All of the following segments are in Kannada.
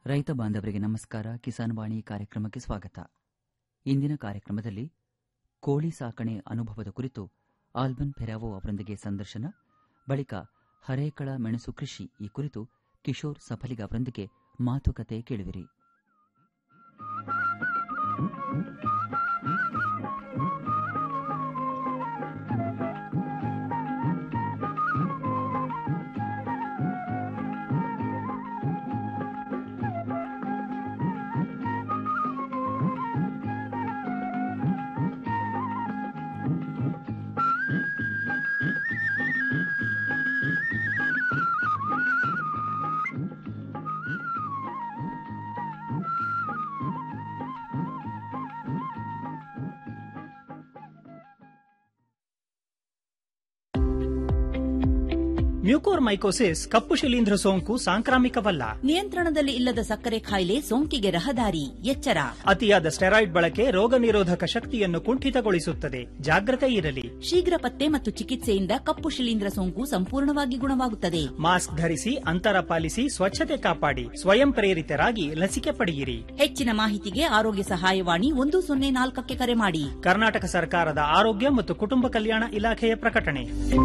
ರೈತ ಬಾಂಧವರಿಗೆ ನಮಸ್ಕಾರ ಕಿಸಾನ್ ವಾಣಿ ಕಾರ್ಯಕ್ರಮಕ್ಕೆ ಸ್ವಾಗತ ಇಂದಿನ ಕಾರ್ಯಕ್ರಮದಲ್ಲಿ ಕೋಳಿ ಸಾಕಣೆ ಅನುಭವದ ಕುರಿತು ಆಲ್ಬನ್ ಫೆರಾವೋ ಅವರೊಂದಿಗೆ ಸಂದರ್ಶನ ಬಳಿಕ ಹರೇಕಳ ಮೆಣಸು ಕೃಷಿ ಈ ಕುರಿತು ಕಿಶೋರ್ ಸಫಲಿಗ ಅವರೊಂದಿಗೆ ಮಾತುಕತೆ ಕೇಳುವಿರಿ ಮ್ಯೂಕೋರ್ಮೈಕೋಸಿಸ್ ಕಪ್ಪು ಶಿಲೀಂಧ್ರ ಸೋಂಕು ಸಾಂಕ್ರಾಮಿಕವಲ್ಲ ನಿಯಂತ್ರಣದಲ್ಲಿ ಇಲ್ಲದ ಸಕ್ಕರೆ ಕಾಯಿಲೆ ಸೋಂಕಿಗೆ ರಹದಾರಿ ಎಚ್ಚರ ಅತಿಯಾದ ಸ್ಟೆರಾಯ್ಡ್ ಬಳಕೆ ರೋಗ ನಿರೋಧಕ ಶಕ್ತಿಯನ್ನು ಕುಂಠಿತಗೊಳಿಸುತ್ತದೆ ಜಾಗ್ರತೆ ಇರಲಿ ಶೀಘ್ರ ಪತ್ತೆ ಮತ್ತು ಚಿಕಿತ್ಸೆಯಿಂದ ಕಪ್ಪು ಶಿಲೀಂಧ್ರ ಸೋಂಕು ಸಂಪೂರ್ಣವಾಗಿ ಗುಣವಾಗುತ್ತದೆ ಮಾಸ್ಕ್ ಧರಿಸಿ ಅಂತರ ಪಾಲಿಸಿ ಸ್ವಚ್ಛತೆ ಕಾಪಾಡಿ ಸ್ವಯಂ ಪ್ರೇರಿತರಾಗಿ ಲಸಿಕೆ ಪಡೆಯಿರಿ ಹೆಚ್ಚಿನ ಮಾಹಿತಿಗೆ ಆರೋಗ್ಯ ಸಹಾಯವಾಣಿ ಒಂದು ಸೊನ್ನೆ ನಾಲ್ಕಕ್ಕೆ ಕರೆ ಮಾಡಿ ಕರ್ನಾಟಕ ಸರ್ಕಾರದ ಆರೋಗ್ಯ ಮತ್ತು ಕುಟುಂಬ ಕಲ್ಯಾಣ ಇಲಾಖೆಯ ಪ್ರಕಟಣೆ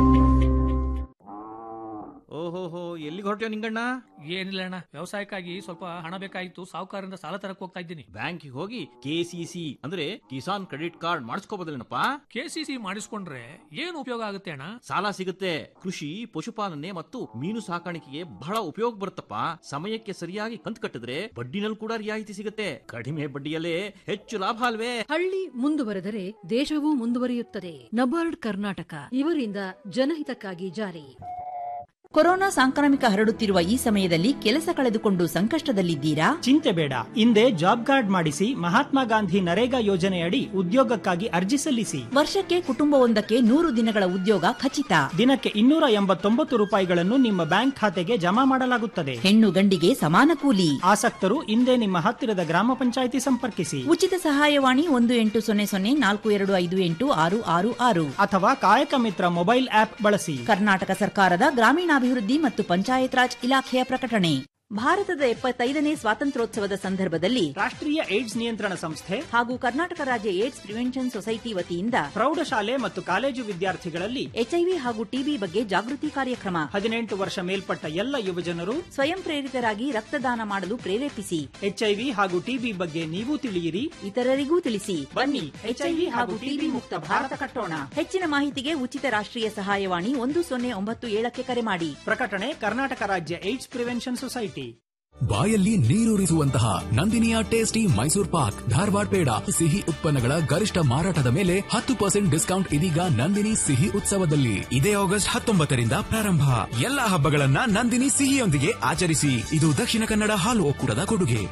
ಓಹೋಹೋ ಎಲ್ಲಿಗೆ ಹೊರಟ್ಯೋ ನಿಂಗಣ್ಣ ಏನಿಲ್ಲ ಅಣ್ಣ ವ್ಯವಸಾಯಕ್ಕಾಗಿ ಸ್ವಲ್ಪ ಹಣ ಬೇಕಾಗಿತ್ತು ಸಾಹುಕಾರರಿಂದ ಸಾಲ ತರಕ್ ಹೋಗ್ತಾ ಇದ್ದೀನಿ ಬ್ಯಾಂಕಿಗೆ ಹೋಗಿ ಕೆಸಿಸಿ ಅಂದ್ರೆ ಕಿಸಾನ್ ಕ್ರೆಡಿಟ್ ಕಾರ್ಡ್ ಮಾಡಿಸ್ಕೋಬೋದಲ್ಲೇನಪ್ಪ ಕೆಸಿಸಿ ಮಾಡಿಸ್ಕೊಂಡ್ರೆ ಏನು ಉಪಯೋಗ ಆಗುತ್ತೆ ಅಣ್ಣ ಸಾಲ ಸಿಗುತ್ತೆ ಕೃಷಿ ಪಶುಪಾಲನೆ ಮತ್ತು ಮೀನು ಸಾಕಾಣಿಕೆಗೆ ಬಹಳ ಉಪಯೋಗ ಬರುತ್ತಪ್ಪ ಸಮಯಕ್ಕೆ ಸರಿಯಾಗಿ ಕಂತು ಕಟ್ಟಿದ್ರೆ ಬಡ್ಡಿನಲ್ಲಿ ಕೂಡ ರಿಯಾಯಿತಿ ಸಿಗುತ್ತೆ ಕಡಿಮೆ ಬಡ್ಡಿಯಲ್ಲೇ ಹೆಚ್ಚು ಲಾಭ ಅಲ್ವೇ ಹಳ್ಳಿ ಮುಂದುವರೆದರೆ ದೇಶವೂ ಮುಂದುವರಿಯುತ್ತದೆ ನಬಾರ್ಡ್ ಕರ್ನಾಟಕ ಇವರಿಂದ ಜನಹಿತಕ್ಕಾಗಿ ಜಾರಿ ಕೊರೋನಾ ಸಾಂಕ್ರಾಮಿಕ ಹರಡುತ್ತಿರುವ ಈ ಸಮಯದಲ್ಲಿ ಕೆಲಸ ಕಳೆದುಕೊಂಡು ಸಂಕಷ್ಟದಲ್ಲಿದ್ದೀರಾ ಚಿಂತೆ ಬೇಡ ಹಿಂದೆ ಜಾಬ್ ಕಾರ್ಡ್ ಮಾಡಿಸಿ ಮಹಾತ್ಮ ಗಾಂಧಿ ನರೇಗಾ ಯೋಜನೆಯಡಿ ಉದ್ಯೋಗಕ್ಕಾಗಿ ಅರ್ಜಿ ಸಲ್ಲಿಸಿ ವರ್ಷಕ್ಕೆ ಕುಟುಂಬವೊಂದಕ್ಕೆ ನೂರು ದಿನಗಳ ಉದ್ಯೋಗ ಖಚಿತ ದಿನಕ್ಕೆ ಇನ್ನೂರ ಎಂಬತ್ತೊಂಬತ್ತು ರೂಪಾಯಿಗಳನ್ನು ನಿಮ್ಮ ಬ್ಯಾಂಕ್ ಖಾತೆಗೆ ಜಮಾ ಮಾಡಲಾಗುತ್ತದೆ ಹೆಣ್ಣು ಗಂಡಿಗೆ ಸಮಾನ ಕೂಲಿ ಆಸಕ್ತರು ಹಿಂದೆ ನಿಮ್ಮ ಹತ್ತಿರದ ಗ್ರಾಮ ಪಂಚಾಯಿತಿ ಸಂಪರ್ಕಿಸಿ ಉಚಿತ ಸಹಾಯವಾಣಿ ಒಂದು ಎಂಟು ಸೊನ್ನೆ ಸೊನ್ನೆ ನಾಲ್ಕು ಎರಡು ಐದು ಎಂಟು ಆರು ಆರು ಆರು ಅಥವಾ ಕಾಯಕ ಮಿತ್ರ ಮೊಬೈಲ್ ಆಪ್ ಬಳಸಿ ಕರ್ನಾಟಕ ಸರ್ಕಾರದ ಗ್ರಾಮೀಣಾಭಿವೃದ್ಧಿ ಮತ್ತು ಪಂಚಾಯತ್ ರಾಜ್ ಇಲಾಖೆಯ ಪ್ರಕಟಣೆ ಭಾರತದ ಎಪ್ಪತ್ತೈದನೇ ಸ್ವಾತಂತ್ರ್ಯೋತ್ಸವದ ಸಂದರ್ಭದಲ್ಲಿ ರಾಷ್ಟ್ರೀಯ ಏಡ್ಸ್ ನಿಯಂತ್ರಣ ಸಂಸ್ಥೆ ಹಾಗೂ ಕರ್ನಾಟಕ ರಾಜ್ಯ ಏಡ್ಸ್ ಪ್ರಿವೆನ್ಷನ್ ಸೊಸೈಟಿ ವತಿಯಿಂದ ಪ್ರೌಢಶಾಲೆ ಮತ್ತು ಕಾಲೇಜು ವಿದ್ಯಾರ್ಥಿಗಳಲ್ಲಿ ಎಚ್ಐವಿ ಹಾಗೂ ಟಿಬಿ ಬಗ್ಗೆ ಜಾಗೃತಿ ಕಾರ್ಯಕ್ರಮ ಹದಿನೆಂಟು ವರ್ಷ ಮೇಲ್ಪಟ್ಟ ಎಲ್ಲ ಯುವಜನರು ಸ್ವಯಂ ಪ್ರೇರಿತರಾಗಿ ರಕ್ತದಾನ ಮಾಡಲು ಪ್ರೇರೇಪಿಸಿ ಎಚ್ಐವಿ ಹಾಗೂ ಟಿಬಿ ಬಗ್ಗೆ ನೀವು ತಿಳಿಯಿರಿ ಇತರರಿಗೂ ತಿಳಿಸಿ ಬನ್ನಿ ಎಚ್ಐವಿ ಹಾಗೂ ಟಿಬಿ ಮುಕ್ತ ಭಾರತ ಕಟ್ಟೋಣ ಹೆಚ್ಚಿನ ಮಾಹಿತಿಗೆ ಉಚಿತ ರಾಷ್ಟ್ರೀಯ ಸಹಾಯವಾಣಿ ಒಂದು ಸೊನ್ನೆ ಒಂಬತ್ತು ಏಳಕ್ಕೆ ಕರೆ ಮಾಡಿ ಪ್ರಕಟಣೆ ಕರ್ನಾಟಕ ರಾಜ್ಯ ಏಡ್ಸ್ ಪ್ರಿವೆನ್ಷನ್ ಸೊಸೈಟಿ ಬಾಯಲ್ಲಿ ನೀರೂರಿಸುವಂತಹ ನಂದಿನಿಯ ಟೇಸ್ಟಿ ಮೈಸೂರ್ ಪಾಕ್ ಧಾರವಾಡ ಪೇಡ ಸಿಹಿ ಉತ್ಪನ್ನಗಳ ಗರಿಷ್ಠ ಮಾರಾಟದ ಮೇಲೆ ಹತ್ತು ಪರ್ಸೆಂಟ್ ಡಿಸ್ಕೌಂಟ್ ಇದೀಗ ನಂದಿನಿ ಸಿಹಿ ಉತ್ಸವದಲ್ಲಿ ಇದೇ ಆಗಸ್ಟ್ ಹತ್ತೊಂಬತ್ತರಿಂದ ಪ್ರಾರಂಭ ಎಲ್ಲಾ ಹಬ್ಬಗಳನ್ನ ನಂದಿನಿ ಸಿಹಿಯೊಂದಿಗೆ ಆಚರಿಸಿ ಇದು ದಕ್ಷಿಣ ಕನ್ನಡ ಹಾಲು ಒಕ್ಕೂಟದ ಕೊಡುಗೆ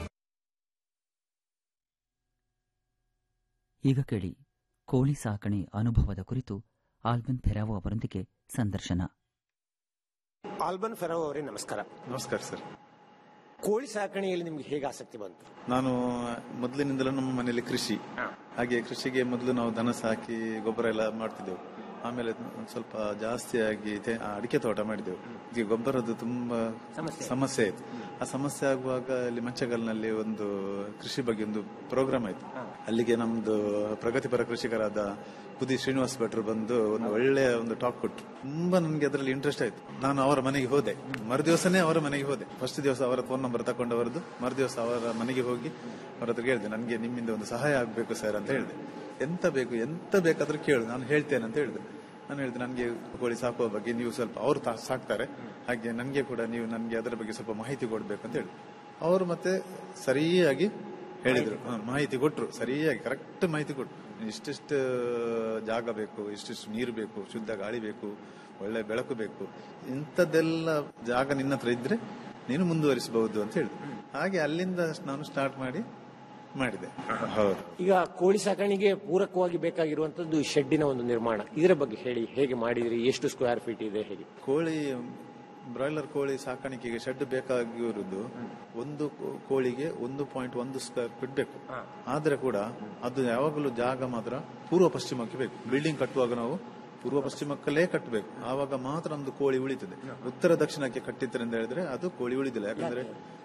ಈಗ ಕೇಳಿ ಕೋಳಿ ಸಾಕಣೆ ಅನುಭವದ ಕುರಿತು ಆಲ್ಬನ್ ಫೆರಾವೋ ಅವರೊಂದಿಗೆ ಸಂದರ್ಶನ ಆಲ್ಬನ್ ಫೆರಾವ್ ಅವರೇ ನಮಸ್ಕಾರ ನಮಸ್ಕಾರ ಸರ್ ಕೋಳಿ ಸಾಕಣೆಯಲ್ಲಿ ನಿಮ್ಗೆ ಹೇಗೆ ಆಸಕ್ತಿ ಬಂತು ನಾನು ಮೊದಲಿನಿಂದಲೂ ನಮ್ಮ ಮನೆಯಲ್ಲಿ ಕೃಷಿ ಹಾಗೆ ಕೃಷಿಗೆ ಮೊದಲು ನಾವು ದನ ಸಾಕಿ ಗೊಬ್ಬರ ಎಲ್ಲ ಮಾಡ್ತಿದ್ದೆವು ಆಮೇಲೆ ಒಂದ್ ಸ್ವಲ್ಪ ಜಾಸ್ತಿಯಾಗಿ ತೆ- ಆ, ಅಡಿಕೆ ತೋಟ ಮಾಡಿದೆವು ಈಗ ಗೊಬ್ಬರದ್ದು ತುಂಬಾ ಸಮಸ್ಯೆ ಆಯ್ತು ಆ ಸಮಸ್ಯೆ ಆಗುವಾಗ ಅಲ್ಲಿ ಮಂಚಗಲ್ನಲ್ಲಿ ಒಂದು ಕೃಷಿ ಬಗ್ಗೆ ಒಂದು ಪ್ರೋಗ್ರಾಮ್ ಆಯ್ತು ಅಲ್ಲಿಗೆ ನಮ್ದು ಪ್ರಗತಿಪರ ಕೃಷಿಕರಾದ ಕುದಿ ಶ್ರೀನಿವಾಸ್ ಭಟ್ರು ಬಂದು ಒಂದು ಒಳ್ಳೆಯ ಒಂದು ಟಾಕ್ ಕೊಟ್ರು ತುಂಬಾ ನನಗೆ ಅದರಲ್ಲಿ ಇಂಟ್ರೆಸ್ಟ್ ಆಯ್ತು ನಾನು ಅವರ ಮನೆಗೆ ಹೋದೆ ಮರು ದಿವಸನೇ ಅವರ ಮನೆಗೆ ಹೋದೆ ಫಸ್ಟ್ ದಿವಸ ಅವರ ಫೋನ್ ನಂಬರ್ ತಕೊಂಡವರದ್ದು ಮರು ದಿವಸ ಅವರ ಮನೆಗೆ ಹೋಗಿ ಅವರ ಹತ್ರ ಹೇಳಿದೆ ನನಗೆ ನಿಮ್ಮಿಂದ ಒಂದು ಸಹಾಯ ಆಗಬೇಕು ಸರ್ ಅಂತ ಹೇಳಿದೆ ಎಂತ ಬೇಕು ಎಂತ ಬೇಕಾದ್ರೂ ಕೇಳು ನಾನು ಹೇಳ್ತೇನೆ ಅಂತ ಹೇಳಿದೆ ನಾನು ಹೇಳಿದೆ ನನಗೆ ಕೋಳಿ ಸಾಕುವ ಬಗ್ಗೆ ನೀವು ಸ್ವಲ್ಪ ಅವರು ತಾ- ಸಾಕ್ತಾರೆ ಹಾಗೆ ನನಗೆ ಕೂಡ ನೀವು ನನಗೆ ಅದರ ಬಗ್ಗೆ ಸ್ವಲ್ಪ ಮಾಹಿತಿ ಕೊಡ್ಬೇಕು ಅಂತ ಹೇಳಿ ಅವರು ಮತ್ತೆ ಸರಿಯಾಗಿ ಹೇಳಿದ್ರು ಹ, ಮಾಹಿತಿ ಕೊಟ್ರು ಸರಿಯಾಗಿ ಕರೆಕ್ಟ್ ಮಾಹಿತಿ ಕೊಟ್ರು ಇಷ್ಟಿಷ್ಟು ಜಾಗ ಬೇಕು ಇಷ್ಟಿಷ್ಟು ನೀರು ಬೇಕು ಶುದ್ಧ ಗಾಳಿ ಬೇಕು ಒಳ್ಳೆ ಬೆಳಕು ಬೇಕು ಇಂಥದ್ದೆಲ್ಲ ಜಾಗ ನಿನ್ನ ಹತ್ರ ಇದ್ರೆ ನೀನು ಮುಂದುವರಿಸಬಹುದು ಅಂತ ಹೇಳಿದ್ರು ಹಾಗೆ ಅಲ್ಲಿಂದ ನಾನು ಸ್ಟಾರ್ಟ್ ಮಾಡಿ ಮಾಡಿದೆ ಹೌದು ಈಗ ಕೋಳಿ ಸಾಕಣೆಗೆ ಪೂರಕವಾಗಿ ಬೇಕಾಗಿರುವಂತದ್ದು ಶೆಡ್ಡಿನ ಒಂದು ನಿರ್ಮಾಣ ಇದರ ಬಗ್ಗೆ ಹೇಳಿ ಹೇಗೆ ಮಾಡಿದ್ರಿ ಎಷ್ಟು ಸ್ಕ್ವೇರ್ ಫೀಟ್ ಇದೆ ಹೇಗೆ ಕೋಳಿ ಬ್ರಾಯ್ಲರ್ ಕೋಳಿ ಸಾಕಾಣಿಕೆಗೆ ಶೆಡ್ ಬೇಕಾಗಿರುವುದು ಒಂದು ಕೋ- ಕೋಳಿಗೆ ಒಂದು ಪಾಯಿಂಟ್ ಒಂದು ಸ್ಕ್ವೇರ್ ಫೀಟ್ ಬೇಕು ಆದ್ರೆ ಕೂಡ ಅದು ಯಾವಾಗಲೂ ಜಾಗ ಮಾತ್ರ ಪೂರ್ವ ಪಶ್ಚಿಮಕ್ಕೆ ಬೇಕು ಬಿಲ್ಡಿಂಗ್ ಕಟ್ಟುವಾಗ ನಾವು ಪೂರ್ವ ಪಶ್ಚಿಮಕ್ಕಲ್ಲೇ ಕಟ್ಟಬೇಕು ಆವಾಗ ಮಾತ್ರ ನಮ್ದು ಕೋಳಿ ಉಳಿತದೆ ಉತ್ತರ ದಕ್ಷಿಣಕ್ಕೆ ಕಟ್ಟಿದ್ರೆ ಅಂತ ಹೇಳಿದ್ರೆ ಅದು ಕೋಳಿ ಉಳಿದಿಲ್ಲ ಯಾಕಂದ್ರೆ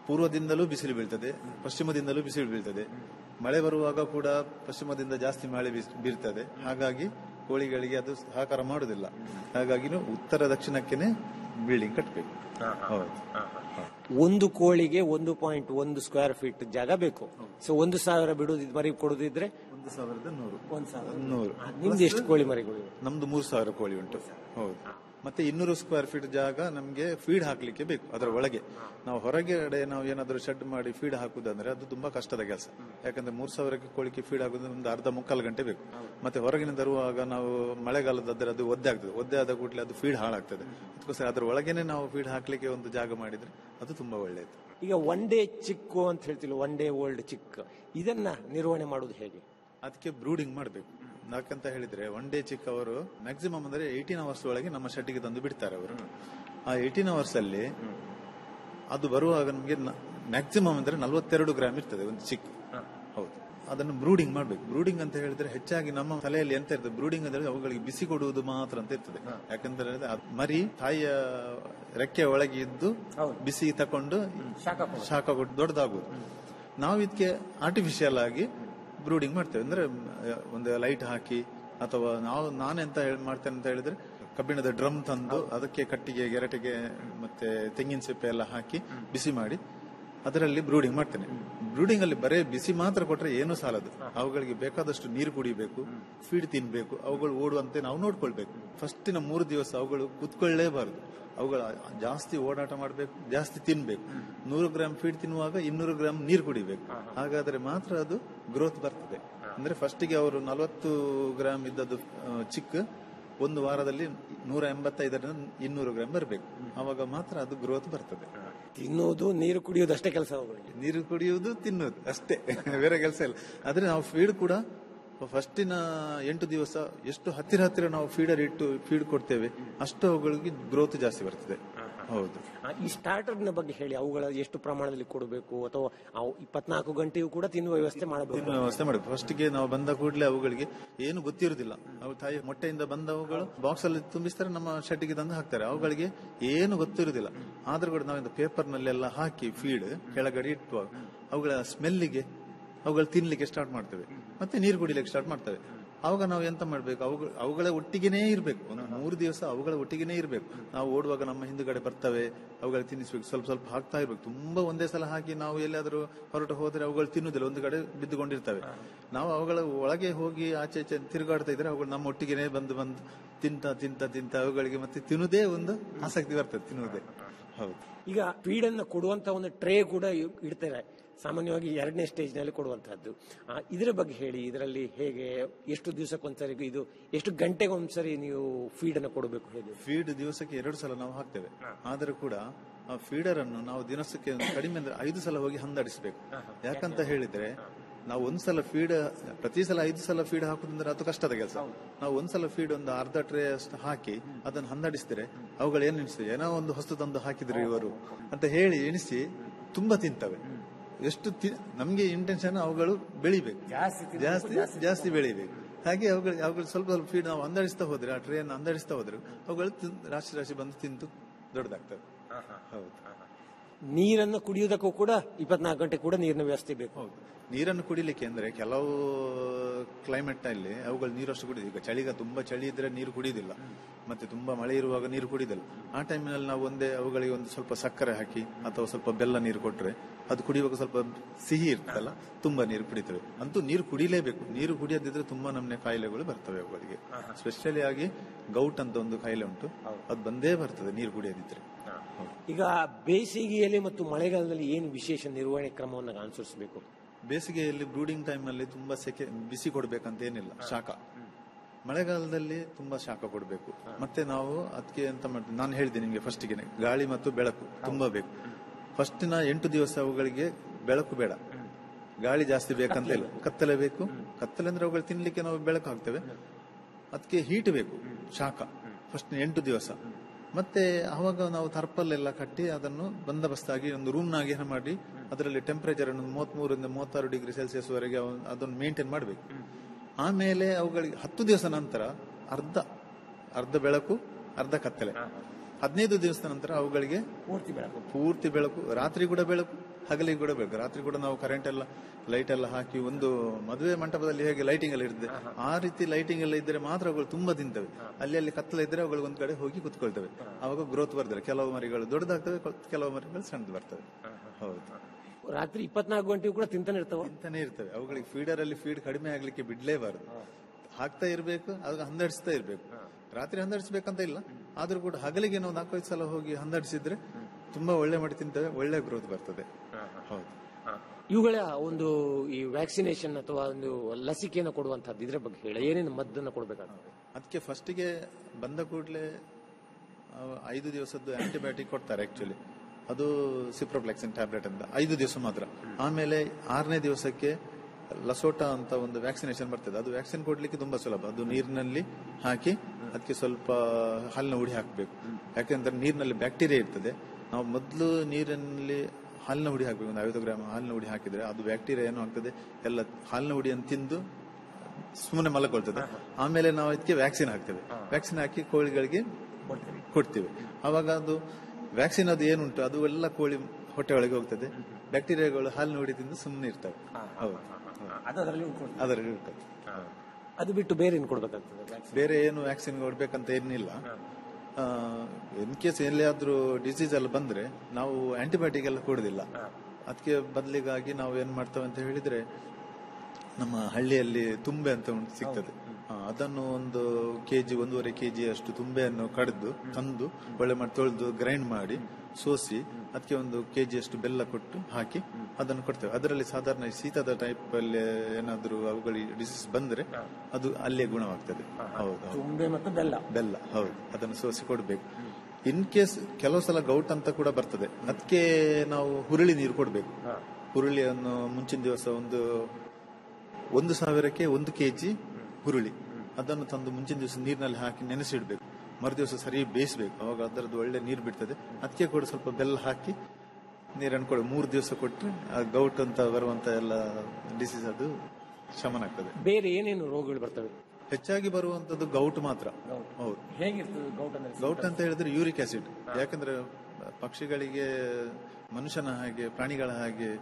ಪೂರ್ವದಿಂದಲೂ ಬಿಸಿಲು ಬೀಳ್ತದೆ ಪಶ್ಚಿಮದಿಂದಲೂ ಬಿಸಿಲು ಬೀಳ್ತದೆ ಮಳೆ ಬರುವಾಗ ಕೂಡ ಪಶ್ಚಿಮದಿಂದ ಜಾಸ್ತಿ ಮಳೆ ಬೀಸ್- ಬೀಳ್ತದೆ ಹಾಗಾಗಿ ಕೋಳಿಗಳಿಗೆ ಅದು ಸಹಕಾರ ಮಾಡುದಿಲ್ಲ ಹಾಗಾಗಿ ನೀವು ಉತ್ತರ ದಕ್ಷಿಣಕ್ಕೆನೆ ಬಿಲ್ಡಿಂಗ್ ಕಟ್ಟಬೇಕು ಹೌದು ಒಂದು ಕೋಳಿಗೆ ಒಂದು ಪಾಯಿಂಟ್ ಒಂದು ಸ್ಕ್ವೇರ್ ಫೀಟ್ ಜಾಗ ಬೇಕು ಸೊ ಒಂದು ಸಾವಿರ ಬಿಡುದು ಮರಿ ಕೊಡುದಿದ್ರೆ ಒಂದು ಸಾವಿರದ ನೂರು ಒಂದ್ ಸಾವಿರ ನೂರು ನಿಮ್ದು ಎಷ್ಟು ಕೋಳಿ ಮರಿಗಳು ಇವೆ? ನಮ್ದು ಮೂರು ಸಾವಿರ ಕೋಳಿ ಉಂಟು ಹೌದು ಮತ್ತೆ ಇನ್ನೂರು ಸ್ಕ್ವೇರ್ ಫೀಟ್ ಜಾಗ ನಮಗೆ ಫೀಡ್ ಹಾಕ್ಲಿಕ್ಕೆ ಬೇಕು ಅದರ ಒಳಗೆ ನಾವು ಹೊರಗಡೆ ನಾವು ಏನಾದರೂ ಶೆಡ್ ಮಾಡಿ ಫೀಡ್ ಹಾಕುದಂದ್ರೆ ಅದು ತುಂಬಾ ಕಷ್ಟದ ಕೆಲಸ ಯಾಕಂದ್ರೆ ಮೂರ್ ಸಾವಿರಕ್ಕೆ ಕೋಳಿಗೆ ಫೀಡ್ ಹಾಕುದು ಒಂದು ಅರ್ಧ ಮುಕ್ಕಾಲು ಗಂಟೆ ಬೇಕು ಮತ್ತೆ ಹೊರಗಿನ ತರುವಾಗ ನಾವು ಮಳೆಗಾಲದಾದ್ರೆ ಅದು ಒದ್ದೆ ಆಗ್ತದೆ ಒದ್ದೆ ಆದ ಕೂಡಲೇ ಅದು ಫೀಡ್ ಹಾಳಾಗ್ತದೆ ಅದಕ್ಕೋಸ್ಕರ ಅದರ ಒಳಗೇನೆ ನಾವು ಫೀಡ್ ಹಾಕ್ಲಿಕ್ಕೆ ಒಂದು ಜಾಗ ಮಾಡಿದ್ರೆ ಅದು ತುಂಬಾ ಒಳ್ಳೆಯದು ಈಗ ಒನ್ ಡೇ ಚಿಕ್ಕು ಅಂತ ಹೇಳ್ತಿಲ್ಲ ಒನ್ ಡೇ ಓಲ್ಡ್ ಚಿಕ್ ಇದನ್ನ ನಿರ್ವಹಣೆ ಮಾಡುವುದು ಹೇಗೆ ಅದಕ್ಕೆ ಬ್ರೂಡಿಂಗ್ ಮಾಡಬೇಕು ಯಾಕಂತ ಹೇಳಿದ್ರೆ ಒನ್ ಡೇ ಚಿಕ್ಕ ಅವರು ಮ್ಯಾಕ್ಸಿಮಮ್ ಅಂದ್ರೆ ಏಯ್ಟೀನ್ ಅವರ್ಸ್ ಒಳಗೆ ನಮ್ಮ ಶೆಟ್ಟಿಗೆ ತಂದು ಬಿಡ್ತಾರೆ ಅವರು ಆ ಏಯ್ಟೀನ್ ಅವರ್ಸ್ ಅಲ್ಲಿ ಅದು ಬರುವಾಗ ನಮಗೆ ಮ್ಯಾಕ್ಸಿಮಮ್ ಅಂದ್ರೆ ನಲವತ್ತೆರಡು ಗ್ರಾಮ್ ಇರ್ತದೆ ಒಂದು ಚಿಕ್ ಹೌದು ಅದನ್ನು ಬ್ರೂಡಿಂಗ್ ಮಾಡಬೇಕು ಬ್ರೂಡಿಂಗ್ ಅಂತ ಹೇಳಿದ್ರೆ ಹೆಚ್ಚಾಗಿ ನಮ್ಮ ತಲೆಯಲ್ಲಿ ಎಂತ ಇರ್ತದೆ ಬ್ರೂಡಿಂಗ್ ಅಂದ್ರೆ ಅವುಗಳಿಗೆ ಬಿಸಿ ಕೊಡುವುದು ಮಾತ್ರ ಅಂತ ಇರ್ತದೆ ಯಾಕಂತ ಹೇಳಿದ್ರೆ ಅದ್ ಮರಿ ತಾಯಿಯ ರೆಕ್ಕೆ ಒಳಗೆ ಇದ್ದು ಬಿಸಿ ತಕೊಂಡು ಶಾಖ ಕೊಟ್ಟು ದೊಡ್ಡದಾಗುವುದು ನಾವು ಇದಕ್ಕೆ ಆರ್ಟಿಫಿಷಿಯಲ್ ಆಗಿ ಬ್ರೂಡಿಂಗ್ ಮಾಡ್ತೇವೆ ಅಂದ್ರೆ ಮ್, ಒಂದು ಲೈಟ್ ಹಾಕಿ ಅಥವಾ ನಾವು ನಾನೆಂತ ಹೇಳ್- ಮಾಡ್ತೇನೆ ಅಂತ ಹೇಳಿದ್ರೆ ಕಬ್ಬಿಣದ ಡ್ರಮ್ ತಂದು ಅದಕ್ಕೆ ಕಟ್ಟಿಗೆ ಗೆರಟಿಗೆ ಮತ್ತೆ ತೆಂಗಿನ ಸಿಪ್ಪೆ ಎಲ್ಲ ಹಾಕಿ ಬಿಸಿ ಮಾಡಿ ಅದರಲ್ಲಿ ಬ್ರೂಡಿಂಗ್ ಮಾಡ್ತೇನೆ ಬ್ರೂಡಿಂಗ್ ಅಲ್ಲಿ ಬರೇ ಬಿಸಿ ಮಾತ್ರ ಕೊಟ್ರೆ ಏನು ಸಾಲದು ಅವುಗಳಿಗೆ ಬೇಕಾದಷ್ಟು ನೀರು ಕುಡಿಬೇಕು ಫೀಡ್ ತಿನ್ಬೇಕು ಅವುಗಳು ಓಡುವಂತೆ ನಾವು ನೋಡ್ಕೊಳ್ಬೇಕು ಫಸ್ಟಿನ ಮೂರು ದಿವಸ ಅವುಗಳು ಕುತ್ಕೊಳ್ಳೇಬಾರದು ಅವುಗಳ ಜಾಸ್ತಿ ಓಡಾಟ ಮಾಡಬೇಕು ಜಾಸ್ತಿ ತಿನ್ಬೇಕು ನೂರು ಗ್ರಾಮ್ ಫೀಡ್ ತಿನ್ನುವಾಗ ಇನ್ನೂರು ಗ್ರಾಮ್ ನೀರು ಕುಡಿಬೇಕು ಹಾಗಾದ್ರೆ ಮಾತ್ರ ಅದು ಗ್ರೋತ್ ಬರ್ತದೆ ಅಂದ್ರೆ ಫಸ್ಟಿಗೆ ಅವರು ನಲವತ್ತು ಗ್ರಾಮ್ ಇದ್ದದ್ದು ಆ, ಚಿಕ್ಕ ಒಂದು ವಾರದಲ್ಲಿ ನೂರ ಎಂಬತ್ತೈದರಿಂದ ಇನ್ನೂರು ಗ್ರಾಮ್ ಬರಬೇಕು ಅವಾಗ ಮಾತ್ರ ಅದು ಗ್ರೋತ್ ಬರ್ತದೆ ತಿನ್ನುವುದು ನೀರು ಕುಡಿಯುವುದು ಅಷ್ಟೇ ಕೆಲಸ ಅವುಗಳಿಗೆ ನೀರು ಕುಡಿಯುವುದು ತಿನ್ನುವುದು ಅಷ್ಟೇ ಬೇರೆ ಕೆಲಸ ಇಲ್ಲ ಆದ್ರೆ ನಾವು ಫೀಡ್ ಕೂಡ ಫಸ್ಟಿನ ಎಂಟು ದಿವಸ ಎಷ್ಟು ಹತ್ತಿರ ಹತ್ತಿರ ನಾವು ಫೀಡರ್ ಇಟ್ಟು ಫೀಡ್ ಕೊಡ್ತೇವೆ ಅಷ್ಟು ಅವುಗಳಿಗೆ ಗ್ರೋತ್ ಜಾಸ್ತಿ ಬರ್ತದೆ ಹೌದು ಆ, ಈ ಸ್ಟಾರ್ಟರ್ನ ಬಗ್ಗೆ ಹೇಳಿ ಅವುಗಳ ಎಷ್ಟು ಪ್ರಮಾಣದಲ್ಲಿ ಕೊಡಬೇಕು ಅಥವಾ ಅವು ಇಪ್ಪತ್ನಾಲ್ಕು ಗಂಟೆಯೂ ಕೂಡ ತಿನ್ನುವ ವ್ಯವಸ್ಥೆ ಮಾಡಬೇಕು ತಿನ್ನುವ ವ್ಯವಸ್ಥೆ ಮಾಡಬೇಕು ಫಸ್ಟ್ಗೆ ನಾವು ಬಂದ ಕೂಡಲೇ ಅವುಗಳಿಗೆ ಏನು ಗೊತ್ತಿರುವುದಿಲ್ಲ ಅವು ತಾಯಿ ಮೊಟ್ಟೆಯಿಂದ ಬಂದವುಗಳು ಬಾಕ್ಸ್ ಅಲ್ಲಿ ತುಂಬಿಸ್ತಾರೆ ನಮ್ಮ ಶೆಡ್ಡಿಗೆ ತಂದು ಹಾಕ್ತಾರೆ ಅವುಗಳಿಗೆ ಏನು ಗೊತ್ತಿರುವುದಿಲ್ಲ ಆದ್ರೂ ಕೂಡ ನಾವು ಪೇಪರ್ ನಲ್ಲೆಲ್ಲ ಹಾಕಿ ಫೀಡ್ ಕೆಳಗಡೆ ಇಟ್ಟು ಅವುಗಳ ಸ್ಮೆಲ್ಲಿಗೆ ಅವುಗಳು ತಿನ್ಲಿಕ್ಕೆ ಸ್ಟಾರ್ಟ್ ಮಾಡ್ತೇವೆ ಮತ್ತೆ ನೀರು ಕುಡಿಲಿಕ್ಕೆ ಸ್ಟಾರ್ಟ್ ಮಾಡ್ತವೆ ಅವಾಗ ನಾವು ಎಂತ ಮಾಡ್ಬೇಕು ಅವುಗಳ ಅವುಗಳ ಒಟ್ಟಿಗೆನೇ ಇರಬೇಕು ಒಂದು ಮೂರು ದಿವಸ ಅವುಗಳ ಒಟ್ಟಿಗೆನೇ ಇರಬೇಕು ನಾವು ಓಡುವಾಗ ನಮ್ಮ ಹಿಂದುಗಡೆ ಬರ್ತವೆ ಅವುಗಳು ತಿನ್ನಿಸ್ಬೇಕು ಸ್ವಲ್ಪ ಸ್ವಲ್ಪ ಹಾಕ್ತಾ ಇರ್ಬೇಕು ತುಂಬಾ ಒಂದೇ ಸಲ ಹಾಕಿ ನಾವು ಎಲ್ಲಾದ್ರೂ ಹೊರಟು ಹೋದ್ರೆ ಅವುಗಳು ತಿನ್ನುದಿಲ್ಲ ಒಂದು ಕಡೆ ಬಿದ್ದುಕೊಂಡಿರ್ತವೆ ನಾವು ಅವುಗಳ ಒಳಗೆ ಹೋಗಿ ಆಚೆ ಈಚೆ ತಿರುಗಾಡ್ತಾ ಇದ್ರೆ ಅವುಗಳು ನಮ್ಮ ಒಟ್ಟಿಗೆನೇ ಬಂದು ಬಂದು ತಿಂತ ತಿಂತ ತಿಂತ ಅವುಗಳಿಗೆ ಮತ್ತೆ ತಿನ್ನುವುದೇ ಒಂದು ಆಸಕ್ತಿ ಬರ್ತದೆ ತಿನ್ನುವುದೇ ಹೌದು ಈಗ ಫೀಡ್ ಅನ್ನು ಕೊಡುವಂತ ಒಂದು ಟ್ರೇ ಕೂಡ ಇ- ಇಡ್ತಾರೆ ಸಾಮಾನ್ಯವಾಗಿ ಎರಡನೇ ಸ್ಟೇಜ್ ನಲ್ಲಿ ಕೊಡುವಂತಹದ್ದು ಆ, ಇದರ ಬಗ್ಗೆ ಹೇಳಿ ಇದರಲ್ಲಿ ಹೇಗೆ ಎಷ್ಟು ದಿವಸಕ್ಕೊಂದ್ಸರಿ ಇದು ಎಷ್ಟು ಗಂಟೆಗೆ ಒಂದ್ಸರಿ ನೀವು ಫೀಡ್ ಅನ್ನು ಕೊಡಬೇಕು ಹೇಗೆ ಫೀಡ್ ದಿವಸಕ್ಕೆ ಎರಡು ಸಲ ನಾವು ಹಾಕ್ತೇವೆ ಆದರೂ ಕೂಡ ಆ ಫೀಡರ್ ಅನ್ನು ನಾವು ದಿನಸಕ್ಕೆ ಕಡಿಮೆ ಅಂದ್ರೆ ಐದು ಸಲ ಹೋಗಿ ಹಂದಾಡಿಸಬೇಕು ಯಾಕಂತ ಹೇಳಿದ್ರೆ ನಾವು ಒಂದ್ಸಲ ಫೀಡ್ ಪ್ರತಿ ಸಲ ಐದು ಸಲ ಫೀಡ್ ಹಾಕುದಂದ್ರೆ ಅದು ಕಷ್ಟದ ಕೆಲಸ ನಾವು ಒಂದ್ಸಲ ಫೀಡ್ ಒಂದು ಅರ್ಧ ಟ್ರೇ ಅಷ್ಟು ಹಾಕಿ ಅದನ್ನು ಹಂದಾಡಿಸಿದ್ರೆ ಅವುಗಳು ಏನ್ ಎಣಿಸ್ತದೆ ಏನೋ ಒಂದು ಹೊಸ್ತು ತಂದು ಹಾಕಿದ್ರು ಇವರು ಅಂತ ಹೇಳಿ ಎಣಿಸಿ ತುಂಬಾ ತಿಂತವೆ ಎಷ್ಟು ತಿ- ನಮ್ಗೆ ಇಂಟೆನ್ಷನ್ ಅವುಗಳು ಬೆಳಿಬೇಕು ಜಾಸ್ತಿ ಜಾಸ್ತಿ ಬೆಳಿಬೇಕು ಹಾಗೆ ಅವುಗಳು ಅವುಗಳು ಸ್ವಲ್ಪ ಸ್ವಲ್ಪ ಫೀಡ್ ನಾವು ಅಂದಾಡಿಸ್ತಾ ಹೋದ್ರೆ ಆ ಟ್ರೇನ್ ಅಂದಾಡಿಸ್ತಾ ಹೋದ್ರೆ ಅವುಗಳು ತಿನ್- ರಾಶಿ ರಾಶಿ ಬಂದು ತಿಂತು ದೊಡ್ಡದಾಗ್ತವೆ ಹೌದು ನೀರನ್ನು ಕುಡಿಯುವುದಕ್ಕೂ ಕೂಡ ಇಪ್ಪತ್ನಾಲ್ಕು ಗಂಟೆ ಕೂಡ ನೀರಿನ ವ್ಯವಸ್ಥೆ ಬೇಕು ಹೌದು ನೀರನ್ನು ಕುಡಿಲಿಕ್ಕೆ ಅಂದ್ರೆ ಕೆಲವು ಕ್ಲೈಮೇಟ್ ಅಲ್ಲಿ ಅವುಗಳು ನೀರು ಅಷ್ಟು ಕುಡಿಯೋದು ಈಗ ಚಳಿಗ ತುಂಬಾ ಚಳಿ ಇದ್ರೆ ನೀರು ಕುಡಿಯೋದಿಲ್ಲ ಮತ್ತೆ ತುಂಬಾ ಮಳೆ ಇರುವಾಗ ನೀರು ಕುಡಿಯೋದಿಲ್ಲ ಆ ಟೈಮಿನಲ್ಲಿ ನಾವು ಒಂದೇ ಅವುಗಳಿಗೆ ಒಂದು ಸ್ವಲ್ಪ ಸಕ್ಕರೆ ಹಾಕಿ ಅಥವಾ ಸ್ವಲ್ಪ ಬೆಲ್ಲ ನೀರು ಕೊಟ್ರೆ ಅದು ಕುಡಿಯುವಾಗ ಸ್ವಲ್ಪ ಸಿಹಿ ಇರ್ತಲ್ಲ ತುಂಬಾ ನೀರು ಕುಡಿತವೆ ಅಂತೂ ನೀರು ಕುಡಿಲೇಬೇಕು ನೀರು ಕುಡಿಯದಿದ್ರೆ ತುಂಬಾ ನಮ್ನೆ ಕಾಯಿಲೆಗಳು ಬರ್ತವೆ ಅವುಗಳಿಗೆ ಸ್ಪೆಷಲಿ ಆಗಿ ಗೌಟ್ ಅಂತ ಒಂದು ಕಾಯಿಲೆ ಉಂಟು ಅದು ಬಂದೇ ಬರ್ತದೆ ನೀರು ಕುಡಿಯದಿದ್ರೆ ಹೌದು. ಈಗ ಬೇಸಿಗೆಯಲ್ಲಿ ಮತ್ತು ಮಳೆಗಾಲದಲ್ಲಿ ಏನು ವಿಶೇಷ ನಿರ್ವಹಣೆ ಕ್ರಮವನ್ನು ಅನುಸರಿಸಬೇಕು ಬೇಸಿಗೆಯಲ್ಲಿ ಬ್ರೂಡಿಂಗ್ ಟೈಮ್ ಅಲ್ಲಿ ತುಂಬಾ ಸೆಕೆ ಬಿಸಿ ಕೊಡ್ಬೇಕಂತ ಏನಿಲ್ಲ ಶಾಖ ಮಳೆಗಾಲದಲ್ಲಿ ತುಂಬಾ ಶಾಖ ಕೊಡಬೇಕು ಮತ್ತೆ ನಾವು ಅದಕ್ಕೆ ಎಂತ ಮಾಡ್ತೀವಿ ನಾನು ಹೇಳಿದೆ ನಿಮಗೆ ಫಸ್ಟಿಗೆ ಗಾಳಿ ಮತ್ತು ಬೆಳಕು ತುಂಬಾ ಬೇಕು ಫಸ್ಟಿನ ಎಂಟು ದಿವಸ ಅವುಗಳಿಗೆ ಬೆಳಕು ಬೇಡ ಗಾಳಿ ಜಾಸ್ತಿ ಬೇಕಂತ ಇಲ್ಲ ಕತ್ತಲೆ ಬೇಕು ಕತ್ತಲೆ ಅಂದ್ರೆ ಅವುಗಳು ತಿನ್ಲಿಕ್ಕೆ ನಾವು ಬೆಳಕು ಹಾಕ್ತೇವೆ ಅದಕ್ಕೆ ಹೀಟ್ ಬೇಕು ಶಾಖ ಫಸ್ಟ್ ಎಂಟು ದಿವಸ ಮತ್ತೆ ಆವಾಗ ನಾವು ತರ್ಪಲ್ ಎಲ್ಲ ಕಟ್ಟಿ ಅದನ್ನು ಬಂದೋಬಸ್ತಾಗಿ ಒಂದು ರೂಮ್ನಾಗ ಏನು ಮಾಡಿ ಅದರಲ್ಲಿ ಟೆಂಪರೇಚರ್ ಅನ್ನು ಮೂವತ್ಮೂರರಿಂದ ಮೂವತ್ತಾರು ಡಿಗ್ರಿ ಸೆಲ್ಸಿಯಸ್ ವರೆಗೆ ಅವ- ಅದನ್ನು ಮೇಂಟೈನ್ ಮಾಡಬೇಕು ಆಮೇಲೆ ಅವುಗಳಿಗೆ ಹತ್ತು ದಿವಸ ನಂತರ ಅರ್ಧ ಅರ್ಧ ಬೆಳಕು ಅರ್ಧ ಕತ್ತಲೆ ಹದಿನೈದು ದಿವಸದ ನಂತರ ಅವುಗಳಿಗೆ ಪೂರ್ತಿ ಬೆಳಕು ಪೂರ್ತಿ ಬೆಳಕು ರಾತ್ರಿ ಕೂಡ ಬೆಳಕು ಹಗಲಿಗೆ ಕೂಡ ಬೇಕು ರಾತ್ರಿ ಕೂಡ ನಾವು ಕರೆಂಟ್ ಎಲ್ಲ ಲೈಟ್ ಎಲ್ಲ ಹಾಕಿ ಒಂದು ಮದುವೆ ಮಂಟಪದಲ್ಲಿ ಹೇಗೆ ಲೈಟಿಂಗ್ ಎಲ್ಲ ಇರ್ತದೆ ಆ ರೀತಿ ಲೈಟಿಂಗ್ ಎಲ್ಲ ಇದ್ರೆ ಮಾತ್ರ ಅವುಗಳು ತುಂಬಾ ತಿಂತವೆ ಅಲ್ಲಿ ಅಲ್ಲಿ ಕತ್ತಲ ಇದ್ರೆ ಅವುಗಳು ಒಂದ್ ಕಡೆ ಹೋಗಿ ಕುತ್ಕೊಳ್ತವೆ ಅವಾಗ ಗ್ರೋತ್ ಬರ್ತದೆ ಕೆಲವು ಮರಿಗಳು ದೊಡ್ಡದಾಗ್ತವೆ ಕೆಲವು ಮರಿಗಳು ಸಣ್ಣದು ಬರ್ತವೆ ಹೌದು ರಾತ್ರಿ ಇಪ್ಪತ್ನಾಲ್ಕು ಗಂಟೆಗೂ ಕೂಡ ತಿಂತಾನೆ ಇರ್ತಾವ ತಿಂತಾನೆ ಇರ್ತವೆ ಅವುಗಳಿಗೆ ಫೀಡರ್ ಅಲ್ಲಿ ಫೀಡ್ ಕಡಿಮೆ ಆಗ್ಲಿಕ್ಕೆ ಬಿಡ್ಲೇಬಾರದು ಹಾಕ್ತಾ ಇರ್ಬೇಕು ಅವಾಗ ಹಂದಡಿಸ್ತಾ ಇರ್ಬೇಕು ರಾತ್ರಿ ಹಂದಡಿಸ್ಬೇಕಂತ ಇಲ್ಲ ಆದ್ರೂ ಕೂಡ ಹಗಲಿಗೆ ನಾವು ನಾಲ್ಕೈದು ಸಲ ಹೋಗಿ ಹಂದಡಿಸಿದ್ರೆ ತುಂಬಾ ಒಳ್ಳೆ ಮಾಡಿ ತಿಂತವೆ ಒಳ್ಳೆ ಗ್ರೋತ್ ಬರ್ತದೆ ಹೌದು ಇವುಗಳ ಒಂದು ಈ ವ್ಯಾಕ್ಸಿನೇಷನ್ ಅಥವಾ ಒಂದು ಲಸಿಕೆಯನ್ನು ಕೊಡುವಂತದ್ದು ಇದ್ರ ಬಗ್ಗೆ ಹೇಳಿ ಏನೇನು ಮದ್ದನ್ನು ಕೊಡಬೇಕಾಗ್ತದೆ ಅದಕ್ಕೆ ಫಸ್ಟಿಗೆ ಬಂದ ಕೂಡಲೇ ಐದು ದಿವಸದ್ದು ಆಂಟಿಬಯೋಟಿಕ್ ಕೊಡ್ತಾರೆ ಆಕ್ಚುಲಿ ಅದು ಸಿಪ್ರೋಫ್ಲೆಕ್ಸಿನ್ ಟ್ಯಾಬ್ಲೆಟ್ ಅಂತ ಐದು ದಿವಸ ಮಾತ್ರ ಆಮೇಲೆ ಆರನೇ ದಿವಸಕ್ಕೆ ಲಸೋಟ ಅಂತ ಒಂದು ವ್ಯಾಕ್ಸಿನೇಷನ್ ಬರ್ತದೆ ಅದು ವ್ಯಾಕ್ಸಿನ್ ಕೊಡ್ಲಿಕ್ಕೆ ತುಂಬಾ ಸುಲಭ ಅದು ನೀರಿನಲ್ಲಿ ಹಾಕಿ ಅದಕ್ಕೆ ಸ್ವಲ್ಪ ಹಾಲಿನ ಹುಡಿ ಹಾಕಬೇಕು ಯಾಕೆಂದ್ರೆ ನೀರಿನಲ್ಲಿ ಬ್ಯಾಕ್ಟೀರಿಯಾ ಇರ್ತದೆ ನಾವು ಮೊದಲು ನೀರಿನಲ್ಲಿ ಹಾಲಿನ ಹುಡಿ ಹಾಕಬೇಕು ಒಂದು ಐವತ್ತು ಗ್ರಾಮ್ ಹಾಲಿನ ಹುಡಿ ಹಾಕಿದ್ರೆ ಅದು ಬ್ಯಾಕ್ಟೀರಿಯಾ ಏನು ಆಗ್ತದೆ ಎಲ್ಲ ಹಾಲಿನ ಹುಡಿಯನ್ನು ತಿಂದು ಸುಮ್ಮನೆ ಮಲಕೊಳ್ತದೆ ಆಮೇಲೆ ನಾವು ಅದಕ್ಕೆ ವ್ಯಾಕ್ಸಿನ್ ಹಾಕ್ತೇವೆ ವ್ಯಾಕ್ಸಿನ್ ಹಾಕಿ ಕೋಳಿಗಳಿಗೆ ಕೊಡ್ತೀವಿ ಅವಾಗ ಅದು ವ್ಯಾಕ್ಸಿನ್ ಅದು ಏನುಂಟು ಅದು ಎಲ್ಲ ಕೋಳಿ ಹೊಟ್ಟೆ ಒಳಗೆ ಹೋಗ್ತದೆ ಬ್ಯಾಕ್ಟೀರಿಯಾಗಳು ಹಾಲಿನ ಹುಡಿ ತಿಂದು ಸುಮ್ಮನೆ ಇರ್ತವೆ ಹೌದು ಅದರಲ್ಲಿ ಅದರಲ್ಲಿ ಇರ್ತದೆ ಅದು ಬಿಟ್ಟು ಬೇರೆ ಏನು ಕೊಡ್ಬೇಕಾಗ್ತದೆ ಬೇರೆ ಏನು ವ್ಯಾಕ್ಸಿನ್ ಕೊಡ್ಬೇಕಂತ ಏನಿಲ್ಲ ಇನ್ ಕೇಸ್ ಎಲ್ಲಿಯಾದ್ರೂ ಡಿಸೀಸ್ ಎಲ್ಲ ಬಂದ್ರೆ ನಾವು ಆಂಟಿಬಯೋಟಿಕ್ ಎಲ್ಲ ಕೊಡುದಿಲ್ಲ ಅದಕ್ಕೆ ಬದಲಿಗಾಗಿ ನಾವು ಏನ್ ಮಾಡ್ತೇವೆ ಅಂತ ಹೇಳಿದ್ರೆ ನಮ್ಮ ಹಳ್ಳಿಯಲ್ಲಿ ತುಂಬೆ ಅಂತ ಉಂಟು ಸಿಗ್ತದೆ ಆ, ಅದನ್ನು ಒಂದು ಕೆಜಿ ಒಂದೂವರೆ ಕೆಜಿ ಅಷ್ಟು ತುಂಬೆಯನ್ನು ಕಡಿದು ತಂದು ಒಳ್ಳೆ ಮಾಡಿ ತೊಳೆದು ಗ್ರೈಂಡ್ ಮಾಡಿ ಸೋಸಿ ಅದಕ್ಕೆ ಒಂದು ಕೆಜಿ ಅಷ್ಟು ಬೆಲ್ಲ ಕೊಟ್ಟು ಹಾಕಿ ಅದನ್ನು ಕೊಡ್ತೇವೆ ಅದರಲ್ಲಿ ಸಾಧಾರಣ ಈ ಶೀತದ ಟೈಪ್ ಅಲ್ಲಿ ಏನಾದ್ರೂ ಅವುಗಳಿಗೆ ಡಿಸೀಸ್ ಬಂದ್ರೆ ಅದು ಅಲ್ಲೇ ಗುಣವಾಗ್ತದೆ ಹೌದು ಹೌದು. ತುಂಬೆ ಮತ್ತು ಬೆಲ್ಲ ಬೆಲ್ಲ ಹೌದು ಅದನ್ನು ಸೋಸಿ ಕೊಡ್ಬೇಕು ಇನ್ ಕೇಸ್ ಕೆಲವು ಸಲ ಗೌಟ್ ಅಂತ ಕೂಡ ಬರ್ತದೆ ಅದಕ್ಕೆ ನಾವು ಹುರುಳಿ ನೀರು ಕೊಡ್ಬೇಕು ಹುರುಳಿಯನ್ನು ಮುಂಚಿನ ದಿವಸ ಒಂದು ಒಂದು ಸಾವಿರಕ್ಕೆ ಒಂದು ಕೆಜಿ ಹುರುಳಿ ಅದನ್ನು ತಂದು ಮುಂಚಿನ ದಿವಸ ನೀರಿನಲ್ಲಿ ಹಾಕಿ ನೆನೆಸಿಡ್ಬೇಕು ಮರುದಿವಸ ಸರಿ ಬೇಯಿಸ್ಬೇಕು ಅವಾಗ ಅದರದ್ದು ಒಳ್ಳೆ ನೀರು ಬಿಡ್ತದೆ ಅದಕ್ಕೆ ಕೂಡ ಸ್ವಲ್ಪ ಬೆಲ್ಲ ಹಾಕಿ ನೀರನ್ನು ಕೊಡು ಮೂರು ದಿವಸ ಕೊಟ್ಟರೆ ಆ ಗೌಟ್ ಅಂತ ಬರುವಂತ ಎಲ್ಲ ಡಿಸೀಸ್ ಅದು ಶಮನ ಆಗ್ತದೆ ಬೇರೆ ಏನೇನು ರೋಗಗಳು ಬರ್ತವೆ ಹೆಚ್ಚಾಗಿ ಬರುವಂತದ್ದು ಗೌಟ್ ಮಾತ್ರ ಹೌದು ಹೇಗಿರ್ತದೆ ಗೌಟ್ ಅಂದ್ರೆ ಗೌಟ್ ಅಂತ ಹೇಳಿದ್ರೆ ಯೂರಿಕ್ ಆಸಿಡ್ ಯಾಕಂದ್ರೆ ಪಕ್ಷಿಗಳಿಗೆ ಮನುಷ್ಯನ ಹಾಗೆ ಪ್ರಾಣಿಗಳ ಹಾಗೆ